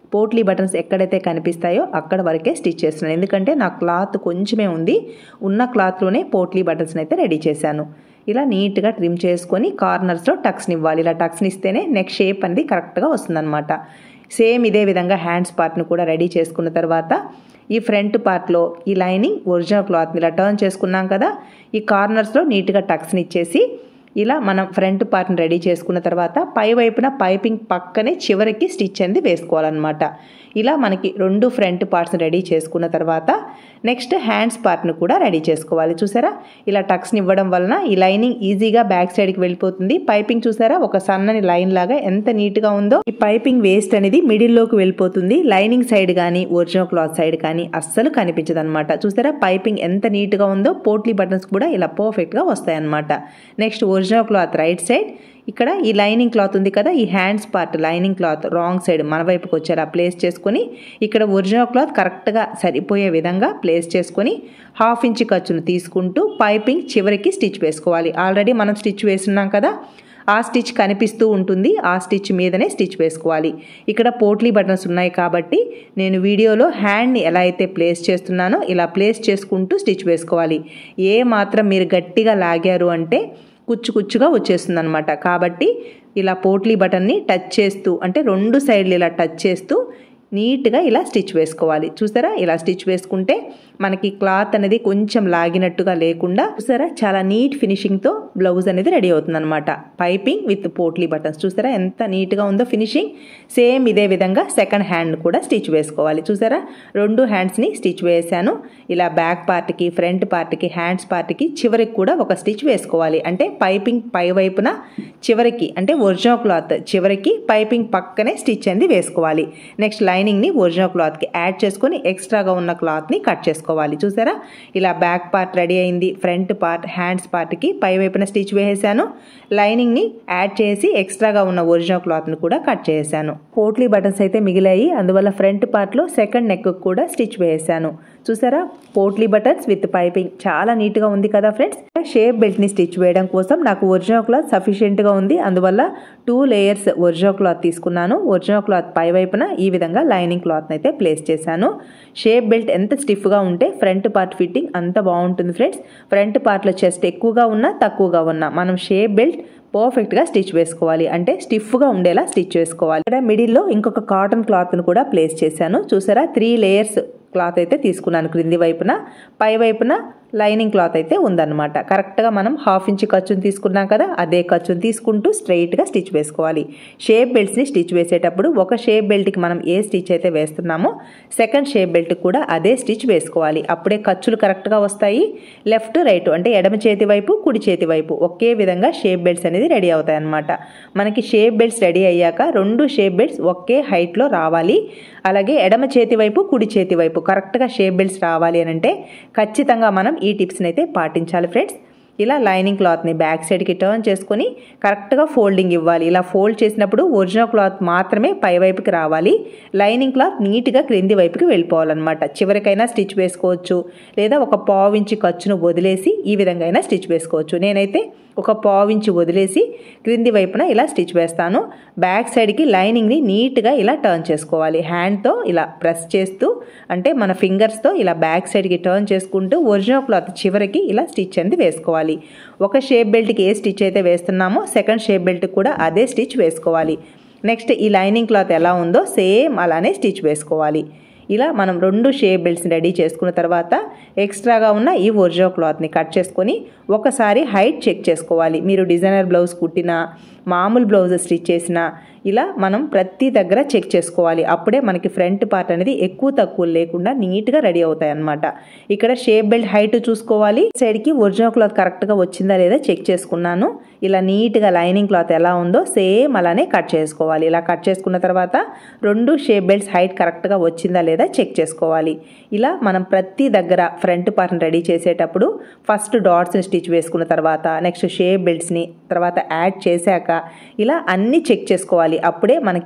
S1: పోట్లీ బటన్స్ ఎక్కడైతే కనిపిస్తాయో అక్కడ వరకే స్టిచ్ చేస్తున్నాను ఎందుకంటే నా క్లాత్ కొంచెమే ఉంది ఉన్న క్లాత్లోనే పోట్లీ బటన్స్ని అయితే రెడీ చేశాను ఇలా నీట్గా ట్రిమ్ చేసుకొని కార్నర్స్లో టక్స్ని ఇవ్వాలి ఇలా టక్స్ని ఇస్తేనే నెక్ షేప్ అనేది కరెక్ట్గా వస్తుందన్నమాట సేమ్ ఇదే విధంగా హ్యాండ్స్ పార్ట్ను కూడా రెడీ చేసుకున్న తర్వాత ఈ ఫ్రంట్ పార్ట్లో ఈ లైనింగ్ ఒరిజినల్ క్లాత్ని ఇలా టర్న్ చేసుకున్నాం కదా ఈ కార్నర్స్లో నీట్గా టక్స్ని ఇచ్చేసి ఇలా మనం ఫ్రంట్ పార్ట్ని రెడీ చేసుకున్న తర్వాత పై వైపున పైపింగ్ పక్కనే చివరికి స్టిచ్ అనేది వేసుకోవాలన్నమాట ఇలా మనకి రెండు ఫ్రంట్ పార్ట్స్ని రెడీ చేసుకున్న తర్వాత నెక్స్ట్ హ్యాండ్స్ పార్ట్ను కూడా రెడీ చేసుకోవాలి చూసారా ఇలా టక్స్ని ఇవ్వడం వలన ఈ లైనింగ్ ఈజీగా బ్యాక్ సైడ్కి వెళ్ళిపోతుంది పైపింగ్ చూసారా ఒక సన్నని లైన్ లాగా ఎంత నీట్గా ఉందో ఈ పైపింగ్ వేస్ట్ అనేది మిడిల్లోకి వెళ్ళిపోతుంది లైనింగ్ సైడ్ కానీ ఒరిజినల్ క్లాత్ సైడ్ కానీ అస్సలు కనిపించదు అనమాట చూసారా పైపింగ్ ఎంత నీట్గా ఉందో పోట్లీ బటన్స్ కూడా ఇలా పర్ఫెక్ట్గా వస్తాయన్నమాట next original cloth right side ఇక్కడ ఈ లైనింగ్ క్లాత్ ఉంది కదా ఈ hands part lining cloth wrong side మన వైపుకి వచ్చేలా ప్లేస్ చేసుకొని ఇక్కడ ఒరిజినల్ క్లాత్ కరెక్ట్గా సరిపోయే విధంగా ప్లేస్ చేసుకొని హాఫ్ ఇంచ్ ఖర్చును తీసుకుంటూ పైపింగ్ చివరికి స్టిచ్ వేసుకోవాలి ఆల్రెడీ మనం స్టిచ్ వేస్తున్నాం కదా ఆ స్టిచ్ కనిపిస్తూ ఉంటుంది ఆ స్టిచ్ మీదనే స్టిచ్ వేసుకోవాలి ఇక్కడ పోట్లీ బటన్స్ ఉన్నాయి కాబట్టి నేను వీడియోలో హ్యాండ్ని ఎలా అయితే ప్లేస్ చేస్తున్నానో ఇలా ప్లేస్ చేసుకుంటూ స్టిచ్ వేసుకోవాలి ఏ మాత్రం మీరు గట్టిగా లాగారు అంటే కుచ్చు కుచ్చుగా వచ్చేస్తుంది అనమాట కాబట్టి ఇలా పోట్లీ బటన్ని టచ్ చేస్తూ అంటే రెండు సైడ్లు ఇలా టచ్ చేస్తూ నీట్గా ఇలా స్టిచ్ వేసుకోవాలి చూసారా ఇలా స్టిచ్ వేసుకుంటే మనకి క్లాత్ అనేది కొంచెం లాగినట్టుగా లేకుండా చూసారా చాలా నీట్ ఫినిషింగ్తో బ్లౌజ్ అనేది రెడీ అవుతుంది అనమాట పైపింగ్ విత్ పోట్లీ బటన్స్ చూసారా ఎంత నీట్గా ఉందో ఫినిషింగ్ సేమ్ ఇదే విధంగా సెకండ్ హ్యాండ్ కూడా స్టిచ్ వేసుకోవాలి చూసారా రెండు హ్యాండ్స్ని స్టిచ్ వేసాను ఇలా బ్యాక్ పార్ట్కి ఫ్రంట్ పార్ట్కి హ్యాండ్స్ పార్ట్కి చివరికి కూడా ఒక స్టిచ్ వేసుకోవాలి అంటే పైపింగ్ పై వైపున చివరికి అంటే ఒరిజినల్ క్లాత్ చివరికి పైపింగ్ పక్కనే స్టిచ్ అనేది వేసుకోవాలి నెక్స్ట్ లైనింగ్ని ఒరిజినల్ క్లాత్కి యాడ్ చేసుకొని ఎక్స్ట్రాగా ఉన్న క్లాత్ని కట్ చేసుకోవాలి చూసారా ఇలా బ్యాక్ పార్ట్ రెడీ అయింది ఫ్రంట్ పార్ట్ హ్యాండ్స్ పార్ట్కి పై వైపున స్టిచ్ వేసేసాను లైనింగ్ని యాడ్ చేసి ఎక్స్ట్రాగా ఉన్న ఒరిజినల్ క్లాత్ని కూడా కట్ చేశాను పోట్లీ బటన్స్ అయితే మిగిలాయి అందువల్ల ఫ్రంట్ పార్ట్లో సెకండ్ నెక్ కూడా స్టిచ్ వేసాను చూసారా పోట్లీ బటన్స్ విత్ పైపింగ్ చాలా నీట్గా ఉంది కదా ఫ్రెండ్స్ షేప్ బెల్ట్ని స్టిచ్ వేయడం కోసం నాకు ఒరిజినల్ క్లాత్ సఫిషియెంట్గా ఉంది అందువల్ల టూ లేయర్స్ ఒరిజినల్ క్లాత్ తీసుకున్నాను ఒరిజినల్ క్లాత్ పై వైపున ఈ విధంగా లైనింగ్ క్లాత్ని అయితే ప్లేస్ చేశాను షేప్ బెల్ట్ ఎంత స్టిఫ్గా ఉంటే ఫ్రంట్ పార్ట్ ఫిట్టింగ్ అంత బాగుంటుంది ఫ్రెండ్స్ ఫ్రంట్ పార్ట్లో చెస్ట్ ఎక్కువగా ఉన్నా తక్కువగా ఉన్నా మనం షేప్ బెల్ట్ పర్ఫెక్ట్గా స్టిచ్ వేసుకోవాలి అంటే స్టిఫ్గా ఉండేలా స్టిచ్ వేసుకోవాలి ఇక్కడ మిడిల్లో ఇంకొక కాటన్ క్లాత్ను కూడా ప్లేస్ చేశాను చూసారా త్రీ లేయర్స్ క్లాత్ అయితే తీసుకున్నాను క్రింది వైపున పై వైపున లైనింగ్ క్లాత్ అయితే ఉందన్నమాట కరెక్ట్గా మనం హాఫ్ ఇంచ్ ఖర్చుని తీసుకున్నాం కదా అదే ఖర్చుని తీసుకుంటూ స్ట్రైట్గా స్టిచ్ వేసుకోవాలి షేప్ బెల్ట్స్ని స్టిచ్ వేసేటప్పుడు ఒక షేప్ బెల్ట్కి మనం ఏ స్టిచ్ అయితే వేస్తున్నామో సెకండ్ షేప్ బెల్ట్ కూడా అదే స్టిచ్ వేసుకోవాలి అప్పుడే ఖర్చులు కరెక్ట్గా వస్తాయి లెఫ్ట్ రైట్ అంటే ఎడమ చేతి వైపు కుడి చేతి వైపు ఒకే విధంగా షేప్ బెల్ట్స్ అనేది రెడీ అవుతాయి అన్నమాట మనకి షేప్ బెల్ట్స్ రెడీ అయ్యాక రెండు షేప్ బెల్ట్స్ ఒకే హైట్లో రావాలి అలాగే ఎడమ చేతి వైపు కుడి చేతి వైపు కరెక్ట్గా షేప్ బెల్ట్స్ రావాలి అని అంటే ఖచ్చితంగా మనం ఈ టిప్స్ని అయితే పాటించాలి ఫ్రెండ్స్ ఇలా లైనింగ్ క్లాత్ని బ్యాక్ సైడ్కి టర్న్ చేసుకొని కరెక్ట్గా ఫోల్డింగ్ ఇవ్వాలి ఇలా ఫోల్డ్ చేసినప్పుడు ఒరిజినల్ క్లాత్ మాత్రమే పై వైపుకి రావాలి లైనింగ్ క్లాత్ నీట్గా క్రింది వైపుకి వెళ్ళిపోవాలన్నమాట చివరికైనా స్టిచ్ వేసుకోవచ్చు లేదా ఒక పావు ఇంచి ఖర్చును వదిలేసి ఈ విధంగా అయినా స్టిచ్ వేసుకోవచ్చు నేనైతే ఒక పావు ఇంచు వదిలేసి క్రింది వైపున ఇలా స్టిచ్ వేస్తాను బ్యాక్ సైడ్కి లైనింగ్ని నీట్గా ఇలా టర్న్ చేసుకోవాలి హ్యాండ్తో ఇలా ప్రెస్ చేస్తూ అంటే మన ఫింగర్స్తో ఇలా బ్యాక్ సైడ్కి టర్న్ చేసుకుంటూ ఒరిజినల్ క్లాత్ చివరికి ఇలా స్టిచ్ అనేది వేసుకోవాలి ఒక షేప్ బెల్ట్కి ఏ స్టిచ్ అయితే వేస్తున్నామో సెకండ్ షేప్ బెల్ట్కి కూడా అదే స్టిచ్ వేసుకోవాలి నెక్స్ట్ ఈ లైనింగ్ క్లాత్ ఎలా ఉందో సేమ్ అలానే స్టిచ్ వేసుకోవాలి ఇలా మనం రెండు షేప్ బెల్ట్స్ని రెడీ చేసుకున్న తర్వాత ఎక్స్ట్రాగా ఉన్న ఈ ఒరిజినల్ క్లాత్ని కట్ చేసుకొని ఒకసారి హైట్ చెక్ చేసుకోవాలి మీరు డిజైనర్ బ్లౌజ్ కుట్టినా మామూలు బ్లౌజ్ స్టిచ్ చేసినా ఇలా మనం ప్రతి దగ్గర చెక్ చేసుకోవాలి అప్పుడే మనకి ఫ్రంట్ పార్ట్ అనేది ఎక్కువ తక్కువ లేకుండా నీట్గా రెడీ అవుతాయి అనమాట ఇక్కడ షేప్ బెల్ట్ హైట్ చూసుకోవాలి సైడ్కి ఒరిజినల్ క్లాత్ కరెక్ట్గా వచ్చిందా లేదా చెక్ చేసుకున్నాను ఇలా నీట్గా లైనింగ్ క్లాత్ ఎలా ఉందో సేమ్ అలానే కట్ చేసుకోవాలి ఇలా కట్ చేసుకున్న తర్వాత రెండు షేప్ బెల్ట్స్ హైట్ కరెక్ట్గా వచ్చిందా లేదా చెక్ చేసుకోవాలి ఇలా మనం ప్రతి దగ్గర ఫ్రంట్ పార్ట్ని రెడీ చేసేటప్పుడు ఫస్ట్ డాట్స్ని స్టిచ్ వేసుకున్న తర్వాత నెక్స్ట్ షేప్ బెల్ట్స్ని తర్వాత యాడ్ చేశాక ఇలా అన్నీ చెక్ చేసుకోవాలి అప్పుడే మనకి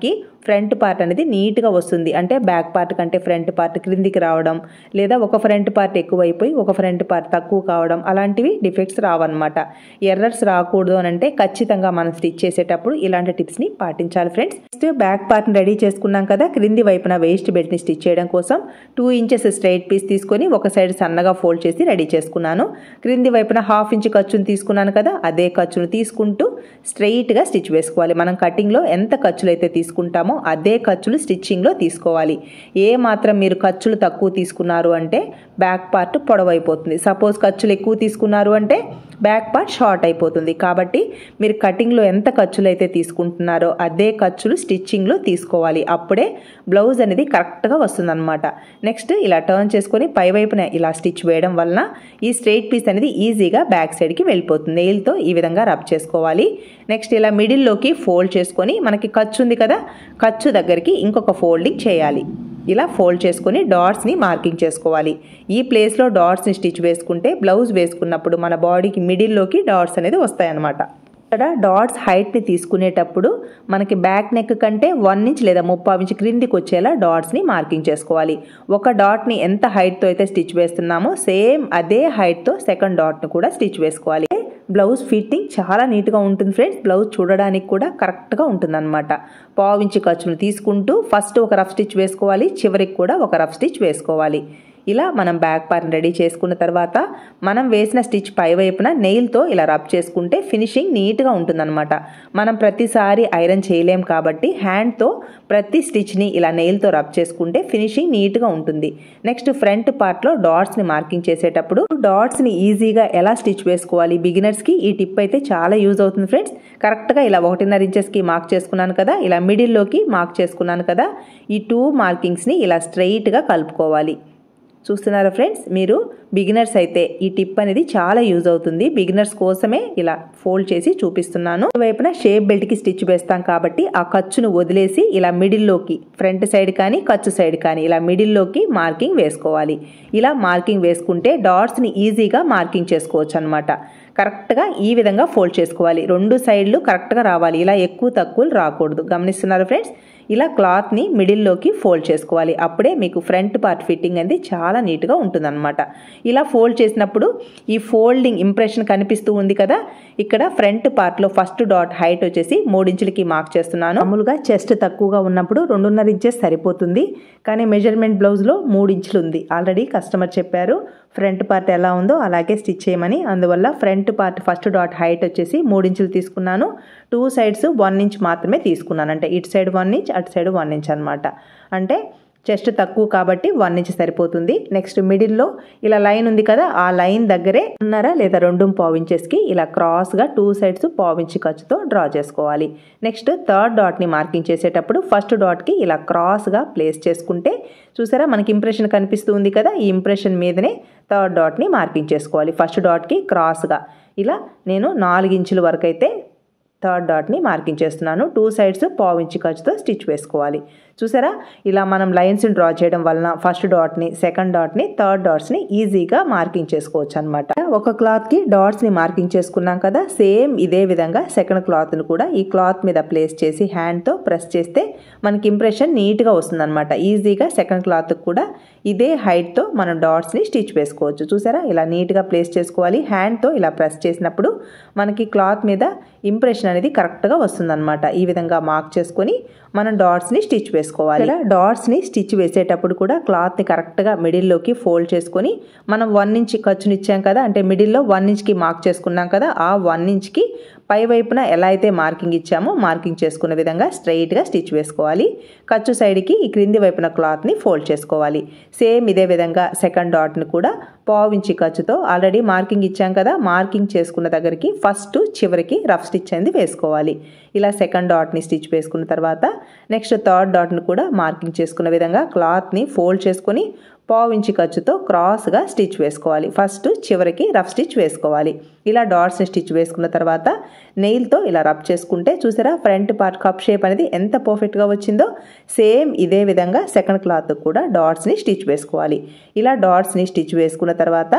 S1: ఫ్రంట్ పార్ట్ అనేది నీట్గా వస్తుంది అంటే బ్యాక్ పార్ట్ కంటే ఫ్రంట్ పార్ట్ క్రిందికి రావడం లేదా ఒక ఫ్రంట్ పార్ట్ ఎక్కువైపోయి ఒక ఫ్రంట్ పార్ట్ తక్కువ కావడం అలాంటివి డిఫెక్ట్స్ రావన్నమాట ఎర్రర్స్ రాకూడదు అని అంటే ఖచ్చితంగా మనం స్టిచ్ చేసేటప్పుడు ఇలాంటి టిప్స్ని పాటించాలి ఫ్రెండ్స్ నెక్స్ట్ బ్యాక్ పార్ట్ని రెడీ చేసుకున్నాం కదా క్రింది వైపున వేస్ట్ బెల్ట్ని స్టిచ్ చేయడం కోసం టూ ఇంచెస్ స్ట్రైట్ పీస్ తీసుకొని ఒక సైడ్ సన్నగా ఫోల్డ్ చేసి రెడీ చేసుకున్నాను క్రింది వైపున హాఫ్ ఇంచ్ ఖర్చును తీసుకున్నాను కదా అదే ఖర్చును తీసుకుంటూ స్ట్రైట్గా స్టిచ్ వేసుకోవాలి మనం కటింగ్లో ఎంత ఖర్చులు అయితే తీసుకుంటామో అదే ఖర్చులు స్టిచ్చింగ్లో తీసుకోవాలి ఏ మాత్రం మీరు ఖర్చులు తక్కువ తీసుకున్నారు అంటే బ్యాక్ పార్ట్ పొడవైపోతుంది సపోజ్ ఖర్చులు ఎక్కువ తీసుకున్నారు అంటే బ్యాక్ పార్ట్ షార్ట్ అయిపోతుంది కాబట్టి మీరు కటింగ్లో ఎంత ఖర్చులు అయితే తీసుకుంటున్నారో అదే ఖర్చులు స్టిచ్చింగ్లో తీసుకోవాలి అప్పుడే బ్లౌజ్ అనేది కరెక్ట్గా వస్తుందన్నమాట నెక్స్ట్ ఇలా టర్న్ చేసుకొని పై వైపున ఇలా స్టిచ్ వేయడం వలన ఈ స్ట్రైట్ పీస్ అనేది ఈజీగా బ్యాక్ సైడ్కి వెళ్ళిపోతుంది నెయిల్తో ఈ విధంగా రబ్ చేసుకోవాలి నెక్స్ట్ ఇలా మిడిల్లోకి ఫోల్డ్ చేసుకొని మనకి ఖర్చు ఉంది కదా ఖర్చు దగ్గరికి ఇంకొక ఫోల్డింగ్ చేయాలి ఇలా ఫోల్డ్ చేసుకొని డాట్స్ని మార్కింగ్ చేసుకోవాలి ఈ ప్లేస్లో డాట్స్ని స్టిచ్ వేసుకుంటే బ్లౌజ్ వేసుకున్నప్పుడు మన బాడీకి మిడిల్లోకి డాట్స్ అనేది వస్తాయన్నమాట ఇక్కడ డాట్స్ హైట్ని తీసుకునేటప్పుడు మనకి బ్యాక్ నెక్ కంటే వన్ ఇంచ్ లేదా ముప్పై ఇంచ్ క్రిందికి వచ్చేలా డాట్స్ని మార్కింగ్ చేసుకోవాలి ఒక డాట్ని ఎంత హైట్తో అయితే స్టిచ్ వేస్తున్నామో సేమ్ అదే హైట్తో సెకండ్ డాట్ని కూడా స్టిచ్ వేసుకోవాలి బ్లౌజ్ ఫిట్టింగ్ చాలా నీట్గా ఉంటుంది ఫ్రెండ్స్ బ్లౌజ్ చూడడానికి కూడా కరెక్ట్గా ఉంటుంది అనమాట పావించి ఖర్చును తీసుకుంటూ ఫస్ట్ ఒక రఫ్ స్టిచ్ వేసుకోవాలి చివరికి కూడా ఒక రఫ్ స్టిచ్ వేసుకోవాలి ఇలా మనం బ్యాక్ పార్ట్ రెడీ చేసుకున్న తర్వాత మనం వేసిన స్టిచ్ పై వైపున నెయిల్తో ఇలా రబ్ చేసుకుంటే ఫినిషింగ్ నీట్గా ఉంటుందన్నమాట మనం ప్రతిసారి ఐరన్ చేయలేం కాబట్టి హ్యాండ్తో ప్రతి స్టిచ్ని ఇలా నెయిల్తో రబ్ చేసుకుంటే ఫినిషింగ్ నీట్గా ఉంటుంది నెక్స్ట్ ఫ్రంట్ పార్ట్లో డాట్స్ని మార్కింగ్ చేసేటప్పుడు డాట్స్ని ఈజీగా ఎలా స్టిచ్ వేసుకోవాలి బిగినర్స్కి ఈ టిప్ అయితే చాలా యూజ్ అవుతుంది ఫ్రెండ్స్ కరెక్ట్గా ఇలా ఒకటిన్నర ఇంచెస్కి మార్క్ చేసుకున్నాను కదా ఇలా మిడిల్లోకి మార్క్ చేసుకున్నాను కదా ఈ టూ మార్కింగ్స్ని ఇలా స్ట్రైట్గా కలుపుకోవాలి చూస్తున్నారా ఫ్రెండ్స్ మీరు బిగినర్స్ అయితే ఈ టిప్ అనేది చాలా యూజ్ అవుతుంది బిగినర్స్ కోసమే ఇలా ఫోల్డ్ చేసి చూపిస్తున్నాను వైపున షేప్ బెల్ట్కి స్టిచ్ వేస్తాం కాబట్టి ఆ ఖర్చును వదిలేసి ఇలా మిడిల్లోకి ఫ్రంట్ సైడ్ కానీ ఖర్చు సైడ్ కానీ ఇలా మిడిల్లోకి మార్కింగ్ వేసుకోవాలి ఇలా మార్కింగ్ వేసుకుంటే డాట్స్ని ఈజీగా మార్కింగ్ చేసుకోవచ్చు అనమాట కరెక్ట్గా ఈ విధంగా ఫోల్డ్ చేసుకోవాలి రెండు సైడ్లు కరెక్ట్గా రావాలి ఇలా ఎక్కువ తక్కువలు రాకూడదు గమనిస్తున్నారు ఫ్రెండ్స్ ఇలా క్లాత్ని మిడిల్లోకి ఫోల్డ్ చేసుకోవాలి అప్పుడే మీకు ఫ్రంట్ పార్ట్ ఫిట్టింగ్ అనేది చాలా నీట్గా ఉంటుందన్నమాట ఇలా ఫోల్డ్ చేసినప్పుడు ఈ ఫోల్డింగ్ ఇంప్రెషన్ కనిపిస్తూ ఉంది కదా ఇక్కడ ఫ్రంట్ పార్ట్లో ఫస్ట్ డాట్ హైట్ వచ్చేసి మూడించులకి మార్క్ చేస్తున్నాను మామూలుగా చెస్ట్ తక్కువగా ఉన్నప్పుడు రెండున్నర ఇంచెస్ సరిపోతుంది కానీ మెజర్మెంట్ బ్లౌజ్లో మూడు ఇంచులు ఉంది ఆల్రెడీ కస్టమర్ చెప్పారు ఫ్రంట్ పార్ట్ ఎలా ఉందో అలాగే స్టిచ్ చేయమని అందువల్ల front part first dot height వచ్చేసి మూడు ఇంచులు తీసుకున్నాను టూ సైడ్స్ వన్ ఇంచ్ మాత్రమే తీసుకున్నాను అంటే ఇటు సైడ్ వన్ ఇంచ్ అటు సైడ్ వన్ ఇంచ్ అనమాట అంటే చెస్ట్ తక్కువ కాబట్టి వన్ ఇంచ్ సరిపోతుంది నెక్స్ట్ మిడిల్లో ఇలా లైన్ ఉంది కదా ఆ లైన్ దగ్గరే ఉన్నారా లేదా రెండు పావు ఇంచెస్కి ఇలా క్రాస్గా టూ సైడ్స్ పావు ఇంచ్ ఖర్చుతో డ్రా చేసుకోవాలి నెక్స్ట్ థర్డ్ డాట్ని మార్కింగ్ చేసేటప్పుడు ఫస్ట్ డాట్కి ఇలా క్రాస్గా ప్లేస్ చేసుకుంటే చూసారా మనకి ఇంప్రెషన్ కనిపిస్తూ ఉంది కదా ఈ ఇంప్రెషన్ మీదనే థర్డ్ డాట్ని మార్కింగ్ చేసుకోవాలి ఫస్ట్ డాట్కి క్రాస్గా ఇలా నేను నాలుగు ఇంచుల వరకు అయితే థర్డ్ డాట్ని మార్కింగ్ చేస్తున్నాను టూ సైడ్స్ పావు ఇంచు ఖర్చుతో స్టిచ్ వేసుకోవాలి చూసారా ఇలా మనం లైన్స్ని డ్రా చేయడం వలన ఫస్ట్ డాట్ని సెకండ్ డాట్ని థర్డ్ డాట్స్ని ఈజీగా మార్కింగ్ చేసుకోవచ్చు అనమాట ఒక క్లాత్కి డాట్స్ని మార్కింగ్ చేసుకున్నాం కదా సేమ్ ఇదే విధంగా సెకండ్ క్లాత్ని కూడా ఈ క్లాత్ మీద ప్లేస్ చేసి హ్యాండ్తో ప్రెస్ చేస్తే మనకి ఇంప్రెషన్ నీట్గా వస్తుందన్నమాట ఈజీగా సెకండ్ క్లాత్ కూడా ఇదే హైట్తో మనం డాట్స్ని స్టిచ్ వేసుకోవచ్చు చూసారా ఇలా నీట్గా ప్లేస్ చేసుకోవాలి హ్యాండ్తో ఇలా ప్రెస్ చేసినప్పుడు మనకి క్లాత్ మీద ఇంప్రెషన్ అనేది కరెక్ట్గా వస్తుందన్నమాట ఈ విధంగా మార్క్ చేసుకొని మనం డాట్స్ని స్టిచ్ వేసుకోవాలి ఇలా డాట్స్ని స్టిచ్ వేసేటప్పుడు కూడా క్లాత్ని కరెక్ట్గా మిడిల్లోకి ఫోల్డ్ చేసుకొని మనం వన్ ఇంచ్ ఖర్చుని ఇచ్చాం కదా అంటే మిడిల్లో వన్ ఇంచ్కి మార్క్ చేసుకున్నాం కదా ఆ వన్ ఇంచ్కి పై వైపున ఎలా అయితే మార్కింగ్ ఇచ్చామో మార్కింగ్ చేసుకున్న విధంగా స్ట్రైట్గా స్టిచ్ వేసుకోవాలి ఖర్చు సైడ్కి ఈ క్రింది వైపున క్లాత్ని ఫోల్డ్ చేసుకోవాలి సేమ్ ఇదే విధంగా సెకండ్ డాట్ని కూడా పావించి ఖర్చుతో ఆల్రెడీ మార్కింగ్ ఇచ్చాం కదా మార్కింగ్ చేసుకున్న దగ్గరికి ఫస్ట్ చివరికి రఫ్ స్టిచ్ అనేది వేసుకోవాలి ఇలా సెకండ్ డాట్ని స్టిచ్ వేసుకున్న తర్వాత నెక్స్ట్ థర్డ్ డాట్ని కూడా మార్కింగ్ చేసుకున్న విధంగా క్లాత్ని ఫోల్డ్ చేసుకొని పావించి ఖర్చుతో క్రాస్గా స్టిచ్ వేసుకోవాలి ఫస్ట్ చివరికి రఫ్ స్టిచ్ వేసుకోవాలి ఇలా డాట్స్ని స్టిచ్ వేసుకున్న తర్వాత నెయిల్తో ఇలా రబ్ చేసుకుంటే చూసారా ఫ్రంట్ పార్ట్ కప్ షేప్ అనేది ఎంత పర్ఫెక్ట్గా వచ్చిందో సేమ్ ఇదే విధంగా సెకండ్ క్లాత్ కూడా డాట్స్ని స్టిచ్ వేసుకోవాలి ఇలా డాట్స్ని స్టిచ్ వేసుకున్న తర్వాత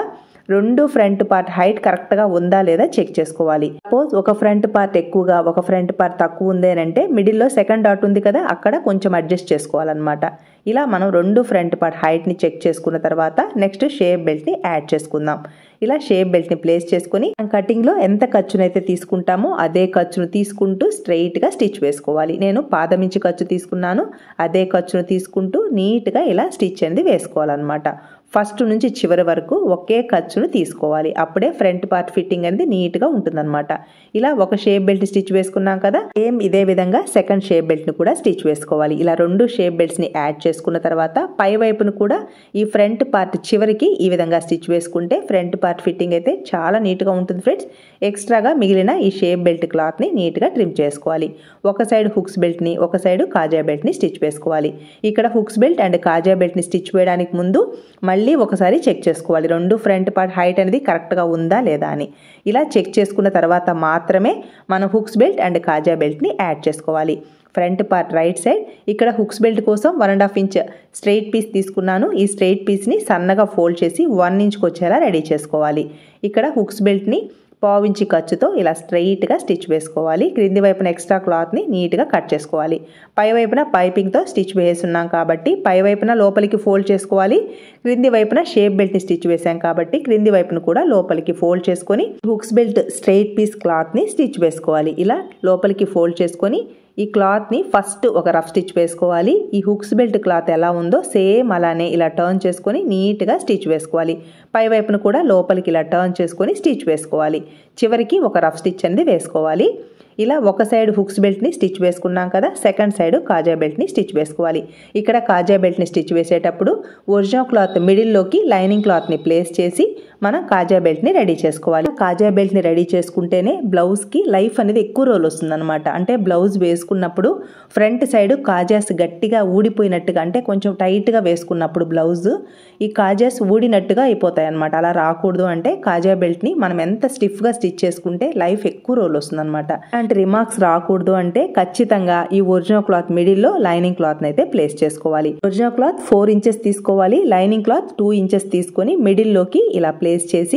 S1: రెండు ఫ్రంట్ పార్ట్ హైట్ కరెక్ట్గా ఉందా లేదా చెక్ చేసుకోవాలి సపోజ్ ఒక ఫ్రంట్ పార్ట్ ఎక్కువగా ఒక ఫ్రంట్ పార్ట్ తక్కువ ఉంది అని అంటే మిడిల్లో సెకండ్ డాట్ ఉంది కదా అక్కడ కొంచెం అడ్జస్ట్ చేసుకోవాలన్నమాట ఇలా మనం రెండు ఫ్రంట్ పార్ట్ హైట్ని చెక్ చేసుకున్న తర్వాత నెక్స్ట్ షేప్ బెల్ట్ని యాడ్ చేసుకుందాం ఇలా షేప్ బెల్ట్ని ప్లేస్ చేసుకుని కటింగ్లో ఎంత ఖర్చునైతే తీసుకుంటామో అదే ఖర్చును తీసుకుంటూ స్ట్రైట్గా స్టిచ్ వేసుకోవాలి నేను పాదమించి ఖర్చు తీసుకున్నాను అదే ఖర్చును తీసుకుంటూ నీట్గా ఇలా స్టిచ్ అనేది వేసుకోవాలన్నమాట ఫస్ట్ నుంచి చివరి వరకు ఒకే ఖర్చును తీసుకోవాలి అప్పుడే ఫ్రంట్ పార్ట్ ఫిట్టింగ్ అనేది నీట్గా ఉంటుందన్నమాట ఇలా ఒక షేప్ బెల్ట్ స్టిచ్ వేసుకున్నాం కదా సేమ్ ఇదే విధంగా సెకండ్ షేప్ బెల్ట్ని కూడా స్టిచ్ వేసుకోవాలి ఇలా రెండు షేప్ బెల్ట్స్ని యాడ్ చేసుకున్న తర్వాత పై వైపును కూడా ఈ ఫ్రంట్ పార్ట్ చివరికి ఈ విధంగా స్టిచ్ వేసుకుంటే ఫ్రంట్ పార్ట్ ఫిట్టింగ్ అయితే చాలా నీట్గా ఉంటుంది ఫ్రెండ్స్ ఎక్స్ట్రాగా మిగిలిన ఈ షేప్ బెల్ట్ క్లాత్ని నీట్గా ట్రిమ్ చేసుకోవాలి ఒక సైడ్ హుక్స్ బెల్ట్ని ఒక సైడ్ కాజా బెల్ట్ని స్టిచ్ వేసుకోవాలి ఇక్కడ హుక్స్ బెల్ట్ అండ్ కాజా బెల్ట్ని స్టిచ్ వేయడానికి ముందు మళ్ళీ ఒకసారి చెక్ చేసుకోవాలి రెండు ఫ్రంట్ పార్ట్ హైట్ అనేది కరెక్ట్గా ఉందా లేదా అని ఇలా చెక్ చేసుకున్న తర్వాత మాత్రమే మనం హుక్స్ బెల్ట్ అండ్ కాజా బెల్ట్ని యాడ్ చేసుకోవాలి ఫ్రంట్ పార్ట్ రైట్ సైడ్ ఇక్కడ హుక్స్ బెల్ట్ కోసం one and half inch straight piece తీసుకున్నాను ఈ స్ట్రైట్ పీస్ని సన్నగా ఫోల్డ్ చేసి వన్ ఇంచ్కి వచ్చేలా రెడీ చేసుకోవాలి ఇక్కడ హుక్స్ బెల్ట్ని పావించి ఖర్చుతో ఇలా స్ట్రైట్గా స్టిచ్ వేసుకోవాలి క్రింది వైపున ఎక్స్ట్రా క్లాత్ని నీట్గా కట్ చేసుకోవాలి పై వైపున పైపింగ్తో స్టిచ్ వేస్తున్నాం కాబట్టి పై వైపున లోపలికి ఫోల్డ్ చేసుకోవాలి క్రింది వైపున షేప్ బెల్ట్ని స్టిచ్ వేసాం కాబట్టి క్రింది వైపున కూడా లోపలికి ఫోల్డ్ చేసుకొని హుక్స్ బెల్ట్ స్ట్రైట్ పీస్ క్లాత్ని స్టిచ్ వేసుకోవాలి ఇలా లోపలికి ఫోల్డ్ చేసుకొని ఈ క్లాత్ని ఫస్ట్ ఒక రఫ్ స్టిచ్ వేసుకోవాలి ఈ హుక్స్ బెల్ట్ క్లాత్ ఎలా ఉందో సేమ్ అలానే ఇలా టర్న్ చేసుకొని నీట్గా స్టిచ్ వేసుకోవాలి పై వైపున కూడా లోపలికి ఇలా టర్న్ చేసుకొని స్టిచ్ వేసుకోవాలి చివరికి ఒక రఫ్ స్టిచ్ అనేది వేసుకోవాలి ఇలా ఒక సైడ్ హుక్స్ బెల్ట్ని స్టిచ్ వేసుకున్నాం కదా సెకండ్ సైడ్ కాజా బెల్ట్ని స్టిచ్ వేసుకోవాలి ఇక్కడ కాజా బెల్ట్ని స్టిచ్ వేసేటప్పుడు ఒరిజినల్ క్లాత్ మిడిల్లోకి లైనింగ్ క్లాత్ని ప్లేస్ చేసి మనం కాజా బెల్ట్ని రెడీ చేసుకోవాలి కాజా బెల్ట్ని రెడీ చేసుకుంటేనే బ్లౌజ్కి లైఫ్ అనేది ఎక్కువ రోజులు వస్తుందన్నమాట అంటే బ్లౌజ్ వేసుకున్నప్పుడు ఫ్రంట్ సైడ్ కాజాస్ గట్టిగా ఊడిపోయినట్టుగా అంటే కొంచెం టైట్గా వేసుకున్నప్పుడు బ్లౌజ్ ఈ కాజాస్ ఊడినట్టుగా అయిపోతాయి అనమాట అలా రాకూడదు అంటే కాజా బెల్ట్ని మనం ఎంత స్టిఫ్గా స్టిచ్ చేసుకుంటే లైఫ్ ఎక్కువ రోజులు వస్తుందన్నమాట అలాంటి రిమార్క్స్ రాకూడదు అంటే ఖచ్చితంగా ఈ ఒరిజినల్ క్లాత్ మిడిల్లో లైనింగ్ క్లాత్ అయితే ప్లేస్ చేసుకోవాలి ఒరిజినల్ క్లాత్ ఫోర్ ఇంచెస్ తీసుకోవాలి లైనింగ్ క్లాత్ టూ ఇంచెస్ తీసుకొని మిడిల్లోకి ఇలా ప్లేస్ చేసి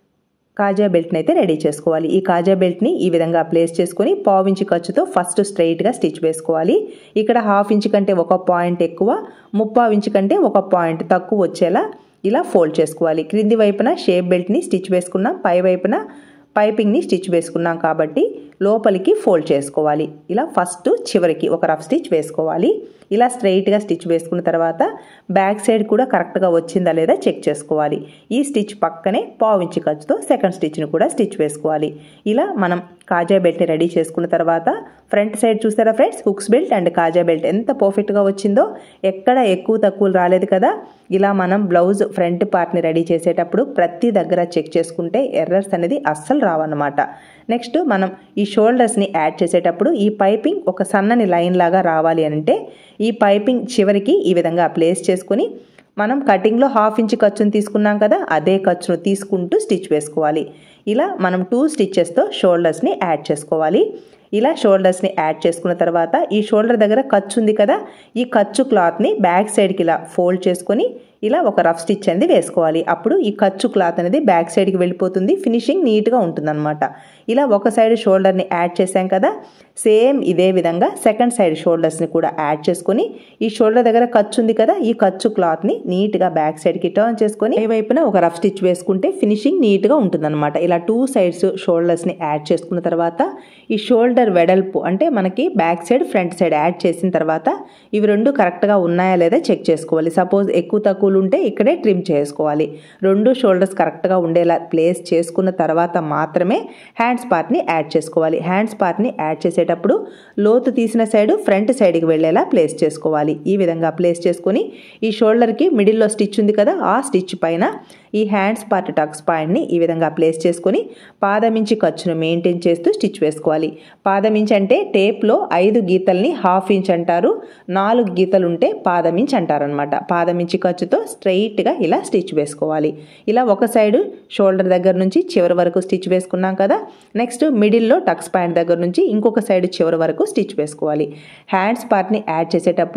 S1: కాజా బెల్ట్ని అయితే రెడీ చేసుకోవాలి ఈ కాజా బెల్ట్ని ఈ విధంగా ప్లేస్ చేసుకొని పావు ఇంచు ఖర్చుతో ఫస్ట్ స్ట్రైట్గా స్టిచ్ వేసుకోవాలి ఇక్కడ హాఫ్ ఇంచ్ కంటే ఒక పాయింట్ ఎక్కువ ముప్పావు ఇంచు కంటే ఒక పాయింట్ తక్కువ వచ్చేలా ఇలా ఫోల్డ్ చేసుకోవాలి క్రింది వైపున షేప్ బెల్ట్ని స్టిచ్ వేసుకున్నాం పై వైపున పైపింగ్ని స్టిచ్ వేసుకున్నాం కాబట్టి లోపలికి ఫోల్డ్ చేసుకోవాలి ఇలా ఫస్ట్ చివరికి ఒక రఫ్ స్టిచ్ వేసుకోవాలి ఇలా స్ట్రైట్గా స్టిచ్ వేసుకున్న తర్వాత బ్యాక్ సైడ్ కూడా కరెక్ట్గా వచ్చిందా లేదా చెక్ చేసుకోవాలి ఈ స్టిచ్ పక్కనే పావించి ఖర్చుతో సెకండ్ స్టిచ్ని కూడా స్టిచ్ వేసుకోవాలి ఇలా మనం కాజా బెల్ట్ని రెడీ చేసుకున్న తర్వాత ఫ్రంట్ సైడ్ చూసారా ఫ్రెండ్స్ హుక్స్ బెల్ట్ అండ్ కాజా బెల్ట్ ఎంత పర్ఫెక్ట్గా వచ్చిందో ఎక్కడ ఎక్కువ తక్కువ రాలేదు కదా ఇలా మనం బ్లౌజ్ ఫ్రంట్ పార్ట్ని రెడీ చేసేటప్పుడు ప్రతి దగ్గర చెక్ చేసుకుంటే ఎర్రర్స్ అనేది అస్సలు రావన్నమాట నెక్స్ట్ మనం ఈ షోల్డర్స్ని యాడ్ చేసేటప్పుడు ఈ పైపింగ్ ఒక సన్నని లైన్ లాగా రావాలి అంటే ఈ పైపింగ్ చివరికి ఈ విధంగా ప్లేస్ చేసుకుని మనం కటింగ్లో హాఫ్ ఇంచ్ ఖర్చును తీసుకున్నాం కదా అదే ఖర్చును తీసుకుంటూ స్టిచ్ వేసుకోవాలి ఇలా మనం టూ స్టిచ్చెస్తో షోల్డర్స్ని యాడ్ చేసుకోవాలి ఇలా షోల్డర్స్ని యాడ్ చేసుకున్న తర్వాత ఈ షోల్డర్ దగ్గర ఖర్చు ఉంది కదా ఈ ఖర్చు క్లాత్ని బ్యాక్ సైడ్కి ఇలా ఫోల్డ్ చేసుకొని ఇలా ఒక రఫ్ స్టిచ్ అనేది వేసుకోవాలి అప్పుడు ఈ ఖర్చు క్లాత్ అనేది బ్యాక్ సైడ్కి వెళ్ళిపోతుంది ఫినిషింగ్ నీట్గా ఉంటుందన్నమాట ఇలా ఒక సైడ్ షోల్డర్ని యాడ్ చేసాం కదా సేమ్ ఇదే విధంగా సెకండ్ సైడ్ షోల్డర్స్ని కూడా యాడ్ చేసుకొని ఈ షోల్డర్ దగ్గర ఖర్చు ఉంది కదా ఈ ఖర్చు క్లాత్ని నీట్గా బ్యాక్ సైడ్కి టర్న్ చేసుకొని ఏ వైపున ఒక రఫ్ స్టిచ్ వేసుకుంటే ఫినిషింగ్ నీట్గా ఉంటుందన్నమాట ఇలా టూ సైడ్స్ షోల్డర్స్ని యాడ్ చేసుకున్న తర్వాత ఈ షోల్డర్ వెడల్పు అంటే మనకి back side front side add చేసిన తర్వాత ఇవి రెండు కరెక్ట్గా ఉన్నాయా లేదా చెక్ చేసుకోవాలి సపోజ్ ఎక్కువ తక్కువలు ఉంటే ఇక్కడే ట్రిమ్ చేసుకోవాలి రెండు షోల్డర్స్ కరెక్ట్గా ఉండేలా ప్లేస్ చేసుకున్న తర్వాత మాత్రమే హ్యాండ్స్ పార్ట్ని యాడ్ చేసుకోవాలి హ్యాండ్స్ పార్ట్ని యాడ్ చేసేటప్పుడు లోతు తీసిన సైడ్ ఫ్రంట్ సైడ్కి వెళ్ళేలా ప్లేస్ చేసుకోవాలి ఈ విధంగా ప్లేస్ చేసుకొని ఈ షోల్డర్కి మిడిల్లో స్టిచ్ ఉంది కదా ఆ స్టిచ్ పైన ఈ హ్యాండ్స్ పార్ట్ టక్స్ పాయింట్ని ఈ విధంగా ప్లేస్ చేసుకొని పాదమించి ఖర్చును మెయింటైన్ చేస్తూ స్టిచ్ వేసుకోవాలి పాదమించి అంటే టేప్లో ఐదు గీతల్ని హాఫ్ ఇంచ్ అంటారు నాలుగు గీతలు ఉంటే పాదమించి అంటారనమాట పాదమించి ఖర్చుతో స్ట్రైట్గా ఇలా స్టిచ్ వేసుకోవాలి ఇలా ఒక సైడు షోల్డర్ దగ్గర నుంచి చివరి వరకు స్టిచ్ వేసుకున్నాం కదా నెక్స్ట్ మిడిల్లో టక్స్ పాయింట్ దగ్గర నుంచి ఇంకొక సైడ్ చివరి వరకు స్టిచ్ వేసుకోవాలి హ్యాండ్స్ పార్ట్ని యాడ్ చేసేటప్పుడు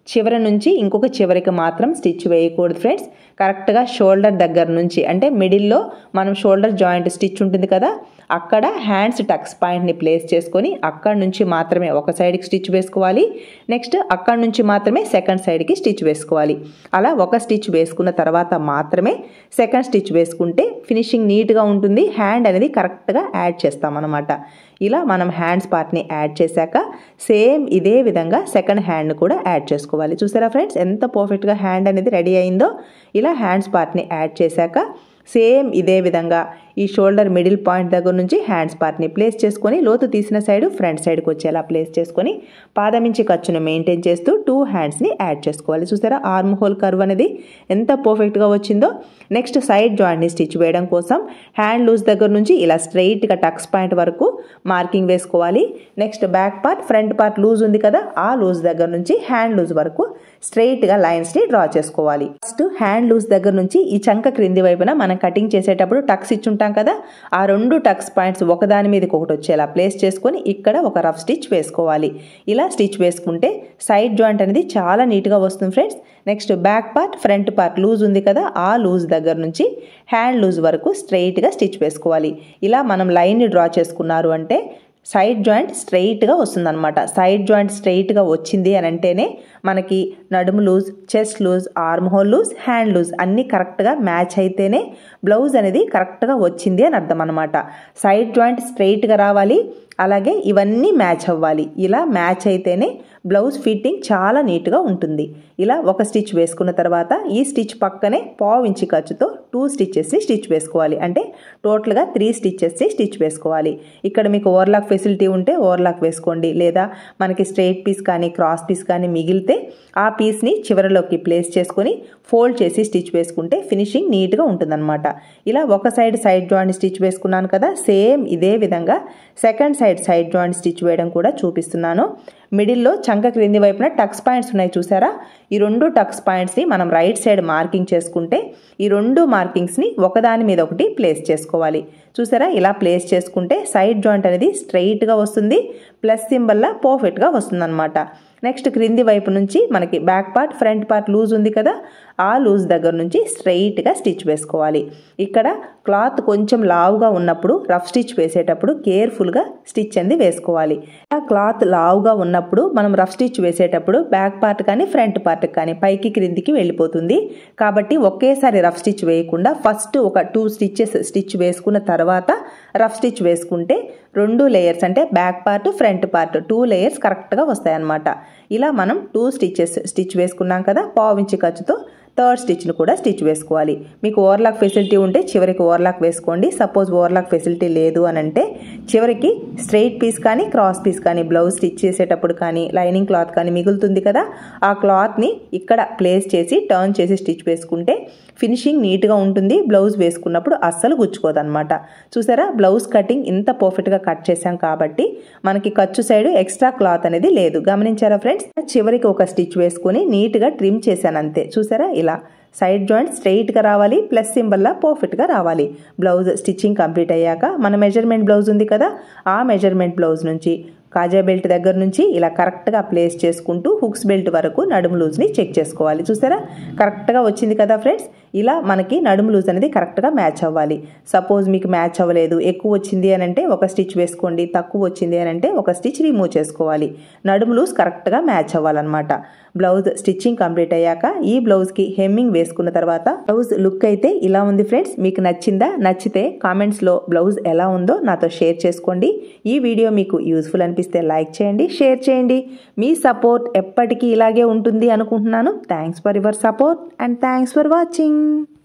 S1: చివరి నుంచి ఇంకొక చివరికి మాత్రం స్టిచ్ వేయకూడదు ఫ్రెండ్స్ కరెక్ట్గా షోల్డర్ దగ్గర నుంచి అంటే మిడిల్లో మనం షోల్డర్ జాయింట్ స్టిచ్ ఉంటుంది కదా అక్కడ హ్యాండ్స్ టక్స్ పాయింట్ని ప్లేస్ చేసుకొని అక్కడ నుంచి మాత్రమే ఒక సైడ్కి స్టిచ్ వేసుకోవాలి నెక్స్ట్ అక్కడ నుంచి మాత్రమే సెకండ్ సైడ్కి స్టిచ్ వేసుకోవాలి అలా ఒక స్టిచ్ వేసుకున్న తర్వాత మాత్రమే సెకండ్ స్టిచ్ వేసుకుంటే ఫినిషింగ్ నీట్గా ఉంటుంది హ్యాండ్ అనేది కరెక్ట్గా యాడ్ చేస్తామన్నమాట ఇలా మనం హ్యాండ్స్ పార్ట్ని యాడ్ చేశాక సేమ్ ఇదే విధంగా సెకండ్ హ్యాండ్ కూడా యాడ్ చేసుకోవాలి చూసారా ఫ్రెండ్స్ ఎంత పర్ఫెక్ట్గా హ్యాండ్ అనేది రెడీ అయిందో ఇలా హ్యాండ్స్ పార్ట్ని యాడ్ చేశాక సేమ్ ఇదే విధంగా ఈ షోల్డర్ మిడిల్ పాయింట్ దగ్గర నుంచి హ్యాండ్స్ పార్ట్ని ప్లేస్ చేసుకొని లోతు తీసిన సైడ్ ఫ్రంట్ సైడ్కి వచ్చేలా ప్లేస్ చేసుకొని పాదమించి ఖర్చును మెయింటైన్ చేస్తూ టూ హ్యాండ్స్ని యాడ్ చేసుకోవాలి చూసారా ఆర్మ్ హోల్ కర్వ్ అనేది ఎంత పర్ఫెక్ట్గా వచ్చిందో నెక్స్ట్ సైడ్ జాయింట్ని స్టిచ్ వేయడం కోసం హ్యాండ్ లూజ్ దగ్గర నుంచి ఇలా స్ట్రైట్గా టక్స్ పాయింట్ వరకు మార్కింగ్ వేసుకోవాలి next back part front part loose ఉంది కదా ఆ లూజ్ దగ్గర నుంచి హ్యాండ్ లూజ్ వరకు స్ట్రైట్గా లైన్స్ని డ్రా చేసుకోవాలి ఫస్ట్ హ్యాండ్ లూజ్ దగ్గర నుంచి ఈ చంక క్రింది వైపున మనం కటింగ్ చేసేటప్పుడు టక్స్ ఇచ్చుంటాం కదా ఆ రెండు టక్స్ పాయింట్స్ ఒకదాని మీదకి ఒకటి వచ్చేలా ప్లేస్ చేసుకొని ఇక్కడ ఒక రఫ్ స్టిచ్ వేసుకోవాలి ఇలా స్టిచ్ వేసుకుంటే సైడ్ జాయింట్ అనేది చాలా నీట్గా వస్తుంది friends next back part front part loose ఉంది కదా ఆ లూజ్ దగ్గర నుంచి హ్యాండ్ లూజ్ వరకు స్ట్రైట్గా స్టిచ్ వేసుకోవాలి ఇలా మనం లైన్ని డ్రా చేసుకున్నారు అంటే సైడ్ జాయింట్ స్ట్రైట్గా వస్తుందన్నమాట సైడ్ జాయింట్ స్ట్రైట్గా వచ్చింది అని అంటేనే మనకి నడుము loose chest loose arm hole loose hand loose అన్నీ కరెక్ట్గా మ్యాచ్ అయితేనే బ్లౌజ్ అనేది కరెక్ట్గా వచ్చింది అని అర్థం అనమాట సైడ్ జాయింట్ స్ట్రైట్గా రావాలి అలాగే ఇవన్నీ మ్యాచ్ అవ్వాలి ఇలా మ్యాచ్ అయితేనే బ్లౌజ్ ఫిట్టింగ్ చాలా నీట్గా ఉంటుంది ఇలా ఒక స్టిచ్ వేసుకున్న తర్వాత ఈ స్టిచ్ పక్కనే పావు ఇంచి ఖర్చుతో టూ స్టిచ్చెస్ని స్టిచ్ వేసుకోవాలి అంటే టోటల్గా త్రీ స్టిచ్చెస్ని స్టిచ్ వేసుకోవాలి ఇక్కడ మీకు ఓవర్లాక్ ఫెసిలిటీ ఉంటే ఓవర్లాక్ వేసుకోండి లేదా మనకి స్ట్రైట్ పీస్ కానీ క్రాస్ పీస్ కానీ మిగిలితే ఆ పీస్ని చివరిలోకి ప్లేస్ చేసుకొని ఫోల్డ్ చేసి స్టిచ్ వేసుకుంటే ఫినిషింగ్ నీట్గా ఉంటుందన్నమాట ఇలా ఒక సైడ్ సైడ్ జాయింట్ స్టిచ్ వేసుకున్నాను కదా సేమ్ ఇదే విధంగా second side side joint stitch వేయడం కూడా చూపిస్తున్నాను మిడిల్లో చంక క్రింది వైపున టక్స్ పాయింట్స్ ఉన్నాయి చూసారా ఈ రెండు టక్స్ పాయింట్స్ని మనం రైట్ సైడ్ మార్కింగ్ చేసుకుంటే ఈ రెండు మార్కింగ్స్ని ఒకదాని మీద ఒకటి ప్లేస్ చేసుకోవాలి చూసారా ఇలా ప్లేస్ చేసుకుంటే సైడ్ జాయింట్ అనేది స్ట్రైట్గా వస్తుంది ప్లస్ సింబల్లా పర్ఫెక్ట్గా వస్తుందన్నమాట నెక్స్ట్ క్రింది వైపు నుంచి మనకి back part front part loose ఉంది కదా ఆ లూజ్ దగ్గర నుంచి స్ట్రైట్గా స్టిచ్ వేసుకోవాలి ఇక్కడ క్లాత్ కొంచెం లావుగా ఉన్నప్పుడు రఫ్ స్టిచ్ వేసేటప్పుడు కేర్ఫుల్గా స్టిచ్ అనేది వేసుకోవాలి ఆ క్లాత్ లావుగా ఉన్నప్పుడు మనం రఫ్ స్టిచ్ వేసేటప్పుడు బ్యాక్ పార్ట్ కానీ ఫ్రంట్ పార్ట్ కానీ పైకి క్రిందికి వెళ్ళిపోతుంది కాబట్టి ఒకేసారి రఫ్ స్టిచ్ వేయకుండా ఫస్ట్ ఒక టూ స్టిచ్చెస్ స్టిచ్ వేసుకున్న తర్వాత రఫ్ స్టిచ్ వేసుకుంటే రెండు లేయర్స్ అంటే back part front part two layers కరెక్ట్గా వస్తాయన్నమాట ఇలా మనం టూ స్టిచ్చెస్ స్టిచ్ వేసుకున్నాం కదా పావించి ఖర్చుతో థర్డ్ స్టిచ్ను కూడా స్టిచ్ వేసుకోవాలి మీకు ఓవర్లాక్ ఫెసిలిటీ ఉంటే చివరికి ఓవర్లాక్ వేసుకోండి సపోజ్ ఓవర్లాక్ ఫెసిలిటీ లేదు అని అంటే చివరికి స్ట్రైట్ పీస్ కానీ క్రాస్ పీస్ కానీ బ్లౌజ్ స్టిచ్ చేసేటప్పుడు కానీ లైనింగ్ క్లాత్ కానీ మిగులుతుంది కదా ఆ క్లాత్ని ఇక్కడ ప్లేస్ చేసి టర్న్ చేసి స్టిచ్ వేసుకుంటే ఫినిషింగ్ నీట్గా ఉంటుంది బ్లౌజ్ వేసుకున్నప్పుడు అస్సలు గుచ్చుకోదన్నమాట చూసారా బ్లౌజ్ కటింగ్ ఇంత పర్ఫెక్ట్గా కట్ చేసాం కాబట్టి మనకి ఖర్చు సైడ్ ఎక్స్ట్రా క్లాత్ అనేది లేదు గమనించారా ఫ్రెండ్స్ చివరికి ఒక స్టిచ్ వేసుకొని నీట్గా ట్రిమ్ చేశాను అంతే చూసారా ఇలా సైడ్ జాయింట్ స్ట్రైట్గా రావాలి ప్లస్ సింబల్లా పర్ఫెక్ట్గా రావాలి బ్లౌజ్ స్టిచ్చింగ్ కంప్లీట్ అయ్యాక మన మెజర్మెంట్ బ్లౌజ్ ఉంది కదా ఆ మెజర్మెంట్ బ్లౌజ్ నుంచి కాజా బెల్ట్ దగ్గర నుంచి ఇలా కరెక్ట్గా ప్లేస్ చేసుకుంటూ హుక్స్ బెల్ట్ వరకు నడుము లూజ్ని చెక్ చేసుకోవాలి చూసారా కరెక్ట్గా వచ్చింది కదా ఫ్రెండ్స్ ఇలా మనకి నడుము లూజ్ అనేది కరెక్ట్గా మ్యాచ్ అవ్వాలి సపోజ్ మీకు మ్యాచ్ అవ్వలేదు ఎక్కువ వచ్చింది అని అంటే ఒక స్టిచ్ వేసుకోండి తక్కువ వచ్చింది అని అంటే ఒక స్టిచ్ రిమూవ్ చేసుకోవాలి నడుము లూజ్ కరెక్ట్గా మ్యాచ్ అవ్వాలన్నమాట బ్లౌజ్ స్టిచ్చింగ్ కంప్లీట్ అయ్యాక ఈ బ్లౌజ్కి హెమ్మింగ్ వేసుకున్న తర్వాత బ్లౌజ్ లుక్ అయితే ఇలా ఉంది ఫ్రెండ్స్ మీకు నచ్చిందా నచ్చితే కామెంట్స్లో బ్లౌజ్ ఎలా ఉందో నాతో షేర్ చేసుకోండి ఈ వీడియో మీకు యూస్ఫుల్ అనిపిస్తే లైక్ చేయండి షేర్ చేయండి మీ సపోర్ట్ ఎప్పటికీ ఇలాగే ఉంటుంది అనుకుంటున్నాను thanks for your support and thanks for watching